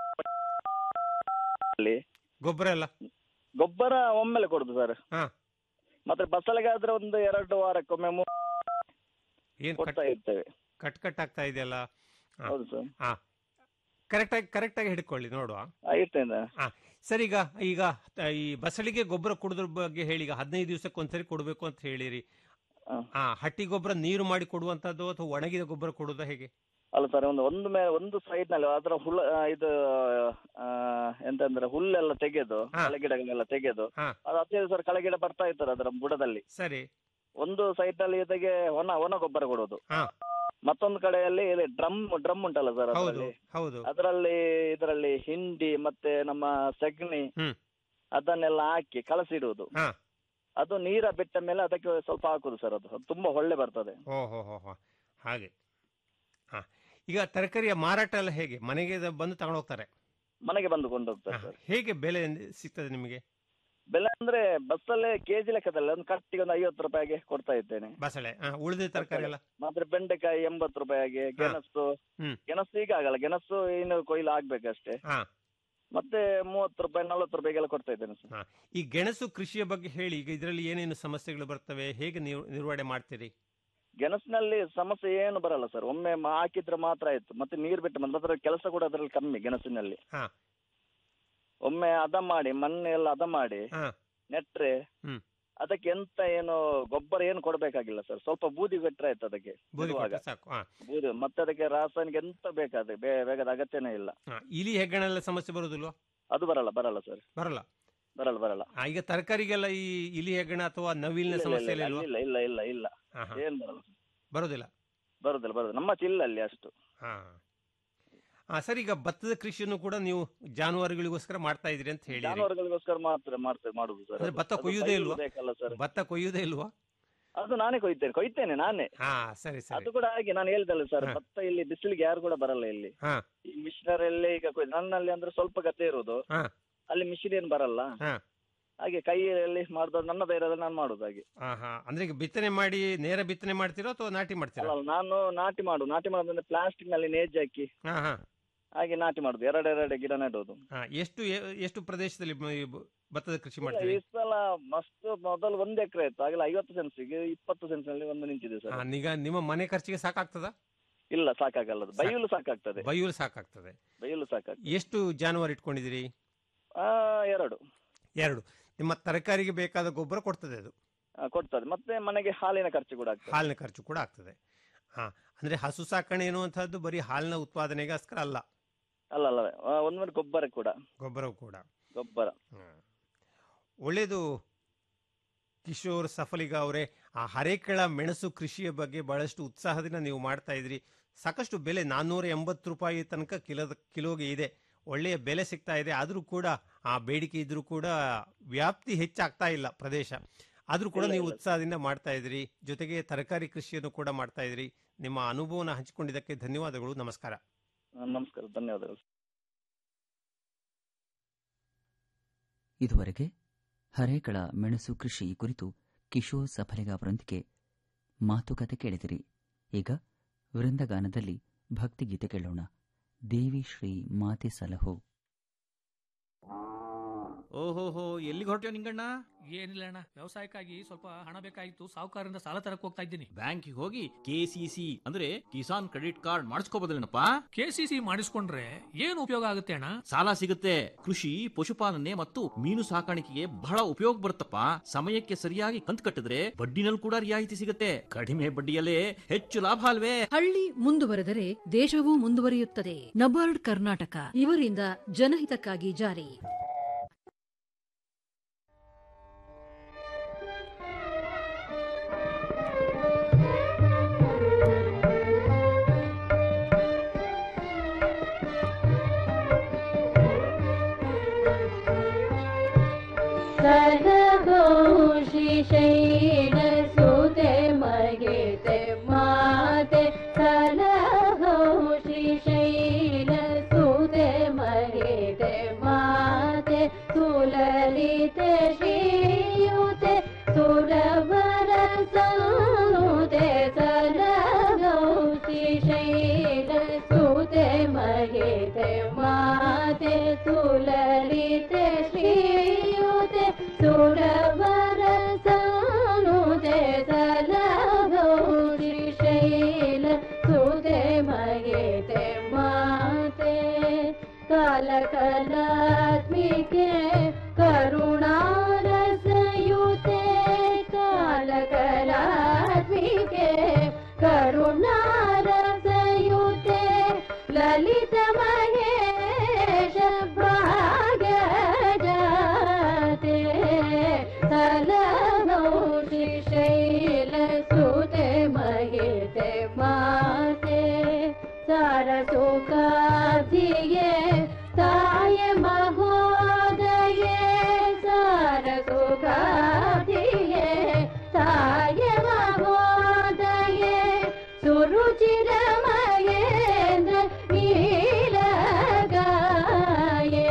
ಅಲ್ಲಿ ಗೊಬ್ಬರ ಎಲ್ಲ ಗೊಬ್ಬರ ಒಮ್ಮೆಲೆ ಕೊಡುದು ಸರ್ ಹಾ ಮತ್ತೆ ಬಸಳೆಗೆ ಆದ್ರೆ ಒಂದು ಎರಡು ವಾರಕ್ಕೊಮ್ಮೆ ಮೂರು ಏನ್ ಕೊಡ್ತಾ ಕಟ್ ಇರ್ತೇವೆ ಕಟ್ ಕಟ್ ಆಗ್ತಾ ಇದೆಯಲ್ಲ ಹಾ. ಹೌದು ಸರ್ ಹಾ ಕರೆಕ್ಟ್ ಆಗಿ ಕರೆಕ್ಟ್ ಆಗಿ ಹಿಡ್ಕೊಳ್ಳಿ ನೋಡುವ ಇರ್ತೇನೆ ಹಾ ಸರ್ ಈಗ ಈಗ ತ- ಈ ಬಸಳಿಗೆ ಗೊಬ್ಬರ ಕೊಡೋದ್ರ ಬಗ್ಗೆ ಹೇಳಿ ಈಗ ಹದಿನೈದು ದಿವಸಕ್ಕೆ ಒಂದ್ಸರಿ ಕೊಡಬೇಕು ಅಂತ ಹೇಳಿರಿ ಹಾ ಹಟ್ಟಿ ಗೊಬ್ಬರ ನೀರು ಮಾಡಿ ಕೊಡುವಂತದ್ದು ಅಥವಾ ಒಣಗಿದ ಗೊಬ್ಬರ ಕೊಡುವುದಾ ಹೇಗೆ ಅಲ್ಲ ಸರ್ ಒಂದು ಒಂದು ಮೇ ಒಂದು ಸೈಡ್ ನಲ್ಲಿ ಅದರ ಹುಳ ಆ, ಇದು ಆ, ಎಂತಂದ್ರೆ ಹುಲ್ಲೆಲ್ಲ ತೆಗೆದು ಕಳೆಗಿಡಗಳೆಲ್ಲ ತೆಗೆದು ಹಾ. ಅದು ಹದಿನೈದು ಸರ್ ಕಳೆಗಿಡ ಬರ್ತಾ ಇರ್ತದೆ ಅದರ ಬುಡದಲ್ಲಿ ಸರಿ ಒಂದು ಸೈಡ್ ನಲ್ಲಿ ಇದಕ್ಕೆ ಒಣ ಒಣ ಗೊಬ್ಬರ ಕೊಡೋದು ಹಾ ಮತ್ತೊಂದು ಕಡೆಯಲ್ಲಿ ಡ್ರಮ್ ಡ್ರಮ್ ಉಂಟಲ್ಲ ಸರ್ ಹೌದು ಅದರಲ್ಲಿ ಹೌದು ಅದರಲ್ಲಿ ಇದರಲ್ಲಿ ಹಿಂಡಿ ಮತ್ತೆ ನಮ್ಮ ಸಗಣಿ ಹ್ಮ್ ಅದನ್ನೆಲ್ಲ ಹಾಕಿ ಕಲಸಿಡುವುದು ಹಾ ಅದು ನೀರ ಬಿಟ್ಟ ಮೇಲೆ ಅದಕ್ಕೆ ಸ್ವಲ್ಪ ಹಾಕುದು ಸರ್ ಅದು ಅದು ತುಂಬಾ ಒಳ್ಳೆ ಬರ್ತದೆ ಓ ಹೋ ಹೋ ಹೋ ಹಾಗೆ ಹಾ ಈಗ ತರಕಾರಿಯ ಮಾರಾಟ ಎಲ್ಲ ಹೇಗೆ ಮನೆಗೆ ದ- ಬಂದು ತಗೊಂಡು ಹೋಗ್ತಾರೆ ಮನೆಗೆ ಬಂದು ಕೊಂಡು ಹೋಗ್ತಾರೆ ಹಾ, ಸರ್ ಹೇಗೆ ಬೆಲೆ ಸಿಗ್ತದೆ ನಿಮಗೆ ಬೆಲೆ ಅಂದ್ರೆ ಬಸ್ಸಲ್ಲೇ ಕೆಜಿ ಲೆಕ್ಕದಲ್ಲಿ ಒಂದು ಕಟ್ಟಿಗೆ ಒಂದು ಐವತ್ತು ರೂಪಾಯಿಗೆ ಕೊಡ್ತಾ ಇದ್ದೇನೆ ಬಸಳೆ ಹಾ, ಉಳಿದ ತರಕಾರಿ ಎಲ್ಲ ಮಾತ್ರ ಬೆಂಡೆಕಾಯಿ ಎಂಬತ್ತು ರೂಪಾಯಿಗೆ ಗೆಣಸು ಹ್ಮ್. ಗೆಣಸು ಈಗ ಆಗಲ್ಲ ಗೆಣಸು ಇನ್ನು ಕೊಯ್ಲು ಆಗ್ಬೇಕಷ್ಟೇ ಹಾ ಮತ್ತೆ ಮೂವತ್ತು ರೂಪಾಯಿ ನಲ್ವತ್ತು ರೂಪಾಯಿಗೆಲ್ಲ ಕೊಡ್ತಾ ಇದ್ದೇನೆ ಸರ್ ಹಾ ಈ ಗೆಣಸು ಕೃಷಿಯ ಬಗ್ಗೆ ಹೇಳಿ ಈಗ ಇದರಲ್ಲಿ ಏನೇನು ಸಮಸ್ಯೆಗಳು ಬರ್ತವೆ ಹೇಗೆ ನೀವು ನಿರ್ವಹಣೆ ಮಾಡ್ತೀರಿ ಗೆಣಸಿನಲ್ಲಿ ಸಮಸ್ಯೆ ಏನು ಬರಲ್ಲ ಸರ್ ಒಮ್ಮೆ ಮ- ಹಾಕಿದ್ರೆ ಮಾತ್ರ ಆಯ್ತು ಮತ್ತೆ ನೀರು ಬಿಟ್ಟು ಮತ್ತೆ ಅದ್ರ ಕೆಲಸ ಕೂಡ ಅದರಲ್ಲಿ ಕಮ್ಮಿ ಗೆಣಸಿನಲ್ಲಿ ಹಾ ಒಮ್ಮೆ ಅದ ಮಾಡಿ ಮಣ್ಣು ಎಲ್ಲ ಅದ ಮಾಡಿ ಹಾ ನೆಟ್ರೆ ಹ್ಮ್ ಅದಕ್ಕೆ ಎಂತ ಏನು ಗೊಬ್ಬರ ಏನು ಕೊಡ್ಬೇಕಾಗಿಲ್ಲ ಸರ್ ಸ್ವಲ್ಪ ಬೂದಿ ಬಿಟ್ರೆ ಆಯ್ತು ಅದಕ್ಕೆ ಬೂದಿ ಬಿಡುವಾಗ. ಕೊಟ್ರೆ ಸಾಕು ಹಾ ಬೂದಿ ಮತ್ತೆ ಅದಕ್ಕೆ ರಾಸಾಯನಿಕ ಎಂತ ಬೇಕಾದ್ರೆ ಬೇ ಬೇಕಾದ ಅಗತ್ಯನೇ ಇಲ್ಲ ಹಾ, ಇಲಿ ಹೆಗ್ಗಣೆಲ್ಲ ಸಮಸ್ಯೆ ಬರುದಿಲ್ವಾ ಅದು ಬರಲ್ಲ ಬರಲ್ಲ ಸರ್ ಬರಲ್ಲ ಬರಲ್ಲ ಬರಲ್ಲ ಆ, ಈಗ ತರಕಾರಿಗೆಲ್ಲ ಈ ಇಲಿ ಹೆಗ್ಗಣ ಅಥವಾ ನವಿಲಿನ ಇಲ್ಲ, ಇಲ್ಲ, ಸಮಸ್ಯೆ ಇಲ್ಲ, ಇಲ್ಲ ಇಲ್ವಾ ಇಲ್ಲ ಇಲ್ಲ ಇಲ್ಲ ಇಲ್ಲ ಹಾ, ಹಾ. ಏನ್ ಬರಲ್ಲ ಬರುದಿಲ್ಲ ಬರುದಿಲ್ಲ ಬರುದಿಲ್ಲ ನಮ್ಮ ಚಿಲ್ಲಲ್ಲಿ ಅಷ್ಟು ಹಾ ಹಾ ಸರ್ ಈಗ ಭತ್ತದ ಕೃಷಿಯನ್ನು ಕೂಡ ನೀವು ಜಾನುವಾರುಗಳಿಗೋಸ್ಕರ ಮಾಡ್ತಾ ಇದ್ರಿ ಅಂತ ಹೇಳಿ ಜಾನುವಾರುಗಳಿಗೋಸ್ಕರ ಮಾತ್ರ ಮಾಡ್ತೇವೆ ಮಾಡುದು ಸರ್ ಅಂದ್ರೆ ಅದು. ಭತ್ತ ಅದು ಕೊಯ್ಯುವುದೇ ಕೈಯಲ್ಲಿ ಇಲ್ವಾ ಬೇಕಲ್ಲ ಸರ್ ಭತ್ತ ಕೊಯ್ಯುವುದೇ ಇಲ್ವಾ ಅದು ನಾನೇ ಕೊಯ್ತೇನೆ ಕೊಯ್ತೇನೆ ನಾನೇ ಹಾ ಸರಿ ಸರಿ ಅದು ಕೂಡ ಹಾಗೆ ನಾನು ಹೇಳ್ದಲ್ಲ ಸರ್ ಹಾ. ಭತ್ತ ಇಲ್ಲಿ ಬಿಸಿಲಿಗೆ ಯಾರು ಕೂಡ ಬರಲ್ಲ ಇಲ್ಲಿ ಹಾ ಈ ಮಿಷನರಲ್ಲಿ ಈಗ ಕೊಯ್- ನನ್ನಲ್ಲಿ ಅಂದ್ರೆ ಸ್ವಲ್ಪ ಗದ್ದೆ ಇರುವುದು ಹಾ ಅಲ್ಲಿ ಮಿಷಿನ್ ಏನು ಬರಲ್ಲ ಹಾ ಹಾಗೆ ಕೈಯಲ್ಲಿ ಮಾಡುದು ನನ್ನ ಧೈರ್ಯದಲ್ಲಿ ನಾನು ಮಾಡುದು ಹಾಗೆ ಹಾ ಹಾ ಅಂದ್ರೆ ಈಗ ಬಿತ್ತನೆ ಮಾಡಿ ನೇರ ಬಿತ್ತನೆ ಮಾಡ್ತೀರೋ ಅಥವಾ ನಾಟಿ ಮಾಡ್ತೀರಾ ಅಲ್ಲ ನಾನು ನಾಟಿ ಮಾಡು ನಾಟಿ ಮಾಡೋದಂದ್ರೆ ಪ್ಲಾಸ್ಟಿಕ್ ನಲ್ಲಿ ನೇಜ್ ಹಾಕಿ ಹಾ ಹಾ ಹಾಗೆ ನಾಟಿ ಮಾಡುದು ಎರಡೆರಡು ಗಿಡ ನೆಡೋದು ಹಾ ಎಷ್ಟು ಎ- ಎಷ್ಟು ಪ್ರದೇಶದಲ್ಲಿ ಮ- ಈ ಬ- ಭತ್ತದ ಕೃಷಿ ಇಲ್ಲ, ಮಾಡ್ತೀರಿ ಈ ಸಲ ಮಸ್ತ್ ಮೊದಲು ಒಂದು ಎಕರೆ ಇತ್ತು ಆಗಲ್ಲ ಐವತ್ತು ಸೆನ್ಸಿಗೆ ಇಪ್ಪತ್ತು ಸೆನ್ಸ್ನಲ್ಲಿ ಒಂದು ನಿಂತಿದೆ ಹಾ, ಸರ್ ಈಗ ನಿಮ್ಮ ಮನೆ ಖರ್ಚಿಗೆ ಸಾಕಾಗ್ತದ ಇಲ್ಲ ಸಾಕಾಗಲ್ಲ ಅದು. ಬೈಯಲು ಸಾಕಾಗ್ತದೆ ಬೈಯೂರು ಸಾಕಾಗ್ತದೆ ಬೈಯಲು ಸಾಕಾಗ್ತದೆ ಎಷ್ಟು ಜಾನುವಾರು ಇಟ್ಕೊಂಡಿದ್ದೀರಿ ಆ, ಎರಡು ಎರಡು ನಿಮ್ಮ ತರಕಾರಿಗೆ ಬೇಕಾದ ಗೊಬ್ಬರ ಕೊಡ್ತದೆ ಅದು ಆ, ಕೊಡ್ತದೆ ಮತ್ತೆ ಮನೆಗೆ ಹಾಲಿನ ಖರ್ಚು ಕೂಡ ಆಗ್ತದೆ ಹಾಲಿನ ಖರ್ಚು ಕೂಡ ಆಗ್ತದೆ ಹಾ ಅಂದ್ರೆ ಹಸು ಸಾಕಣೆ ಎನ್ನುವಂತಹದ್ದು ಬರೀ ಹಾಲಿನ ಉತ್ಪಾದನೆಗೋಸ್ಕರ ಅಲ್ಲ ಅಲ್ಲ ಅಲ್ಲ ಆ, ಒಂದು ಮೇಲೆ ಗೊಬ್ಬರ ಕೂಡ ಗೊಬ್ಬರವು ಕೂಡ ಗೊಬ್ಬರ ಒಳ್ಳೆಯದು ಕಿಶೋರ್ ಸಫಲಿಗ ಅವರೇ ಆ ಹರೇಕಳ ಮೆಣಸು ಕೃಷಿಯ ಬಗ್ಗೆ ಬಹಳಷ್ಟು ಉತ್ಸಾಹದಿಂದ ನೀವು ಮಾಡ್ತಾ ಇದ್ರಿ ಸಾಕಷ್ಟು ಬೆಲೆ ನಾನ್ನೂರ ಎಂಬತ್ತು ರೂಪಾಯಿ ತನಕ ಕಿಲೋದ ಕಿಲೋಗೆ ಇದೆ ಒಳ್ಳೆಯ ಬೆಲೆ ಸಿಗ್ತಾ ಇದೆ ಆದರೂ ಕೂಡ ಆ ಬೇಡಿಕೆ ಇದ್ರೂ ಕೂಡ ವ್ಯಾಪ್ತಿ ಹೆಚ್ಚಾಗ್ತಾ ಇಲ್ಲ ಪ್ರದೇಶ ಆದರೂ ಕೂಡ ಇಲ್ಲ, ನೀವು ಇಲ್ಲ. ಉತ್ಸಾಹದಿಂದ ಮಾಡ್ತಾ ಇದ್ರಿ ಜೊತೆಗೆ ತರಕಾರಿ ಕೃಷಿಯನ್ನು ಕೂಡ ಮಾಡ್ತಾ ಇದ್ರಿ ನಿಮ್ಮ ಅನುಭವನ ಹಂಚಿಕೊಂಡಿದ್ದಕ್ಕೆ ಧನ್ಯವಾದಗಳು ನಮಸ್ಕಾರ ಆ, ನಮಸ್ಕಾರ ಧನ್ಯವಾದಗಳು ಇದುವರೆಗೆ ಹರೇಕಳ ಮೆಣಸು ಕೃಷಿ ಕುರಿತು ಕಿಶೋರ್ ಸಫಲಿಗ ಅವರೊಂದಿಗೆ ಮಾತುಕತೆ ಕೇಳಿದಿರಿ ಈಗ ವೃಂದಗಾನದಲ್ಲಿ ಭಕ್ತಿಗೀತೆ ಕೇಳೋಣ ದೇವಿ ಶ್ರೀ ಮಾತೆ ಸಲಹೋ ಓಹೋಹೋ ಎಲ್ಲಿಗೆ ಹೊರಟ್ಯೋ ನಿಂಗಣ್ಣ ಏನಿಲ್ಲ ಅಣ್ಣ ವ್ಯವಸಾಯಕ್ಕಾಗಿ ಸ್ವಲ್ಪ ಹಣ ಬೇಕಾಗಿತ್ತು ಸಾಹುಕಾರರಿಂದ ಸಾಲ ತರಕ್ ಹೋಗ್ತಾ ಇದ್ದೀನಿ ಬ್ಯಾಂಕಿಗೆ ಹೋಗಿ ಕೆಸಿಸಿ ಅಂದ್ರೆ ಕಿಸಾನ್ ಕ್ರೆಡಿಟ್ ಕಾರ್ಡ್ ಮಾಡಿಸ್ಕೋಬೋದಲ್ಲೇನಪ್ಪ ಕೆಸಿಸಿ ಮಾಡಿಸ್ಕೊಂಡ್ರೆ ಏನು ಉಪಯೋಗ ಆಗುತ್ತೆ ಅಣ್ಣ ಸಾಲ ಸಿಗುತ್ತೆ ಕೃಷಿ ಪಶುಪಾಲನೆ ಮತ್ತು ಮೀನು ಸಾಕಾಣಿಕೆಗೆ ಬಹಳ ಉಪಯೋಗ ಬರುತ್ತಪ್ಪ ಸಮಯಕ್ಕೆ ಸರಿಯಾಗಿ ಕಂತು ಕಟ್ಟಿದ್ರೆ ಬಡ್ಡಿನಲ್ಲಿ ಕೂಡ ರಿಯಾಯಿತಿ ಸಿಗುತ್ತೆ ಕಡಿಮೆ ಬಡ್ಡಿಯಲ್ಲೇ ಹೆಚ್ಚು ಲಾಭ ಅಲ್ವೇ ಹಳ್ಳಿ ಮುಂದುವರೆದರೆ ದೇಶವೂ ಮುಂದುವರಿಯುತ್ತದೆ ನಬಾರ್ಡ್ ಕರ್ನಾಟಕ ಇವರಿಂದ ಜನಹಿತಕ್ಕಾಗಿ ಜಾರಿ ಶೈಲ ಸುತೆ ಮಗಿತೆ ಮಾತೆ ಸಲಹೋ ಶ್ರೀ ಶೈಲ ಸುತೆ ಮಗಿತೆ ಮಾತೆ ಸುಲಲಿತೆ ಶ್ರೀಯುತೆ ಸುರವರ ಸೌತೆ ಸಲಹೋ ಶ್ರೀ ಶೈಲ ಸುತೆ ಮಗಿತೆ ಮಾತೆ ಸುಲಲಿತೆ ಶ್ರೀಯುತೆ ಸುರವರ ಸಾನುತೆ ಸಲಹೋ ಶ್ರೀಶೈಲ ಸುತೆ ಮಗಿತೆ ಮಾತೆ ಕಾಲ ಕಲಾತ್ಮಿಕೆ ಕರುಣಾರಸಯುತೆ ಕಾಲ ಕಲಾತ್ಮಿಕೆ ಕರುಣಾರಸಯುತೆ ಲಲಿತ ಮಹೇಶ ಭಾಗ್ಯ ಜಾತೆ ಸಲಹೋ ಶ್ರೀಶೈಲ ಸುತೆ ಮಹಿತೆ ಮಾತೆ ಸಾರ ಸುಖಾಧಿಯೇ ತಾಯ ಮಹೋದಯೇ ಸಾರ ಸುಖಾಧಿಯೇ ತಾಯ ಮಹೋದಯೇ ಸುರುಚಿರ ಮಹೇಂದ್ರ ನೀಲಗಾಯೇ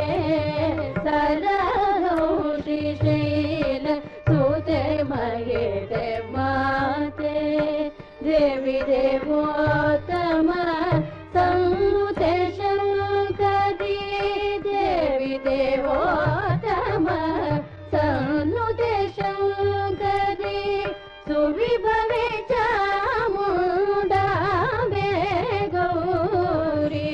ಸಲಹೋ ಶ್ರೀಶೈಲ ಸುತೆ ಮಹಿತೆ ಮಾತೆ ದೇವಿ ದೇವೋತ್ತಮ ಸಂತೆ ಶಂಕರಿ ದೇವಿ ದೇವೋತ್ತಮ ಸನ್ನುತೆ ಶಂಕರಿ ಸುವಿಭವೆ ಚಾಮುಂಡಾಂಬೆ ಗೌರಿ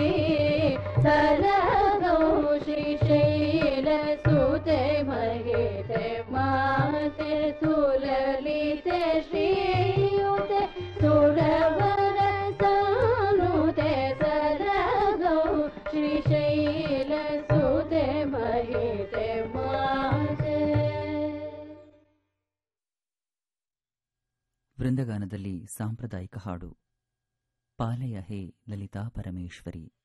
ಸಲಹೋ ಶ್ರೀಶೈಲ ಸುತೆ ಮಹಿತೆ ಮಾತೆ ಸುಲಲಿತೆ ಶ್ರೀಯುತೆ ಸುರವರ ಸಾನುತೆ ಸಲಹೋ ಶ್ರೀಶೈಲ ಸುತೆ ಮಹಿತೆ ಮಾತೆ ವೃಂದಗಾನದಲ್ಲಿ ಸಾಂಪ್ರದಾಯಿಕ ಹಾಡು ಪಾಲಯ ಹೇ ಲಲಿತಾ ಪರಮೇಶ್ವರಿ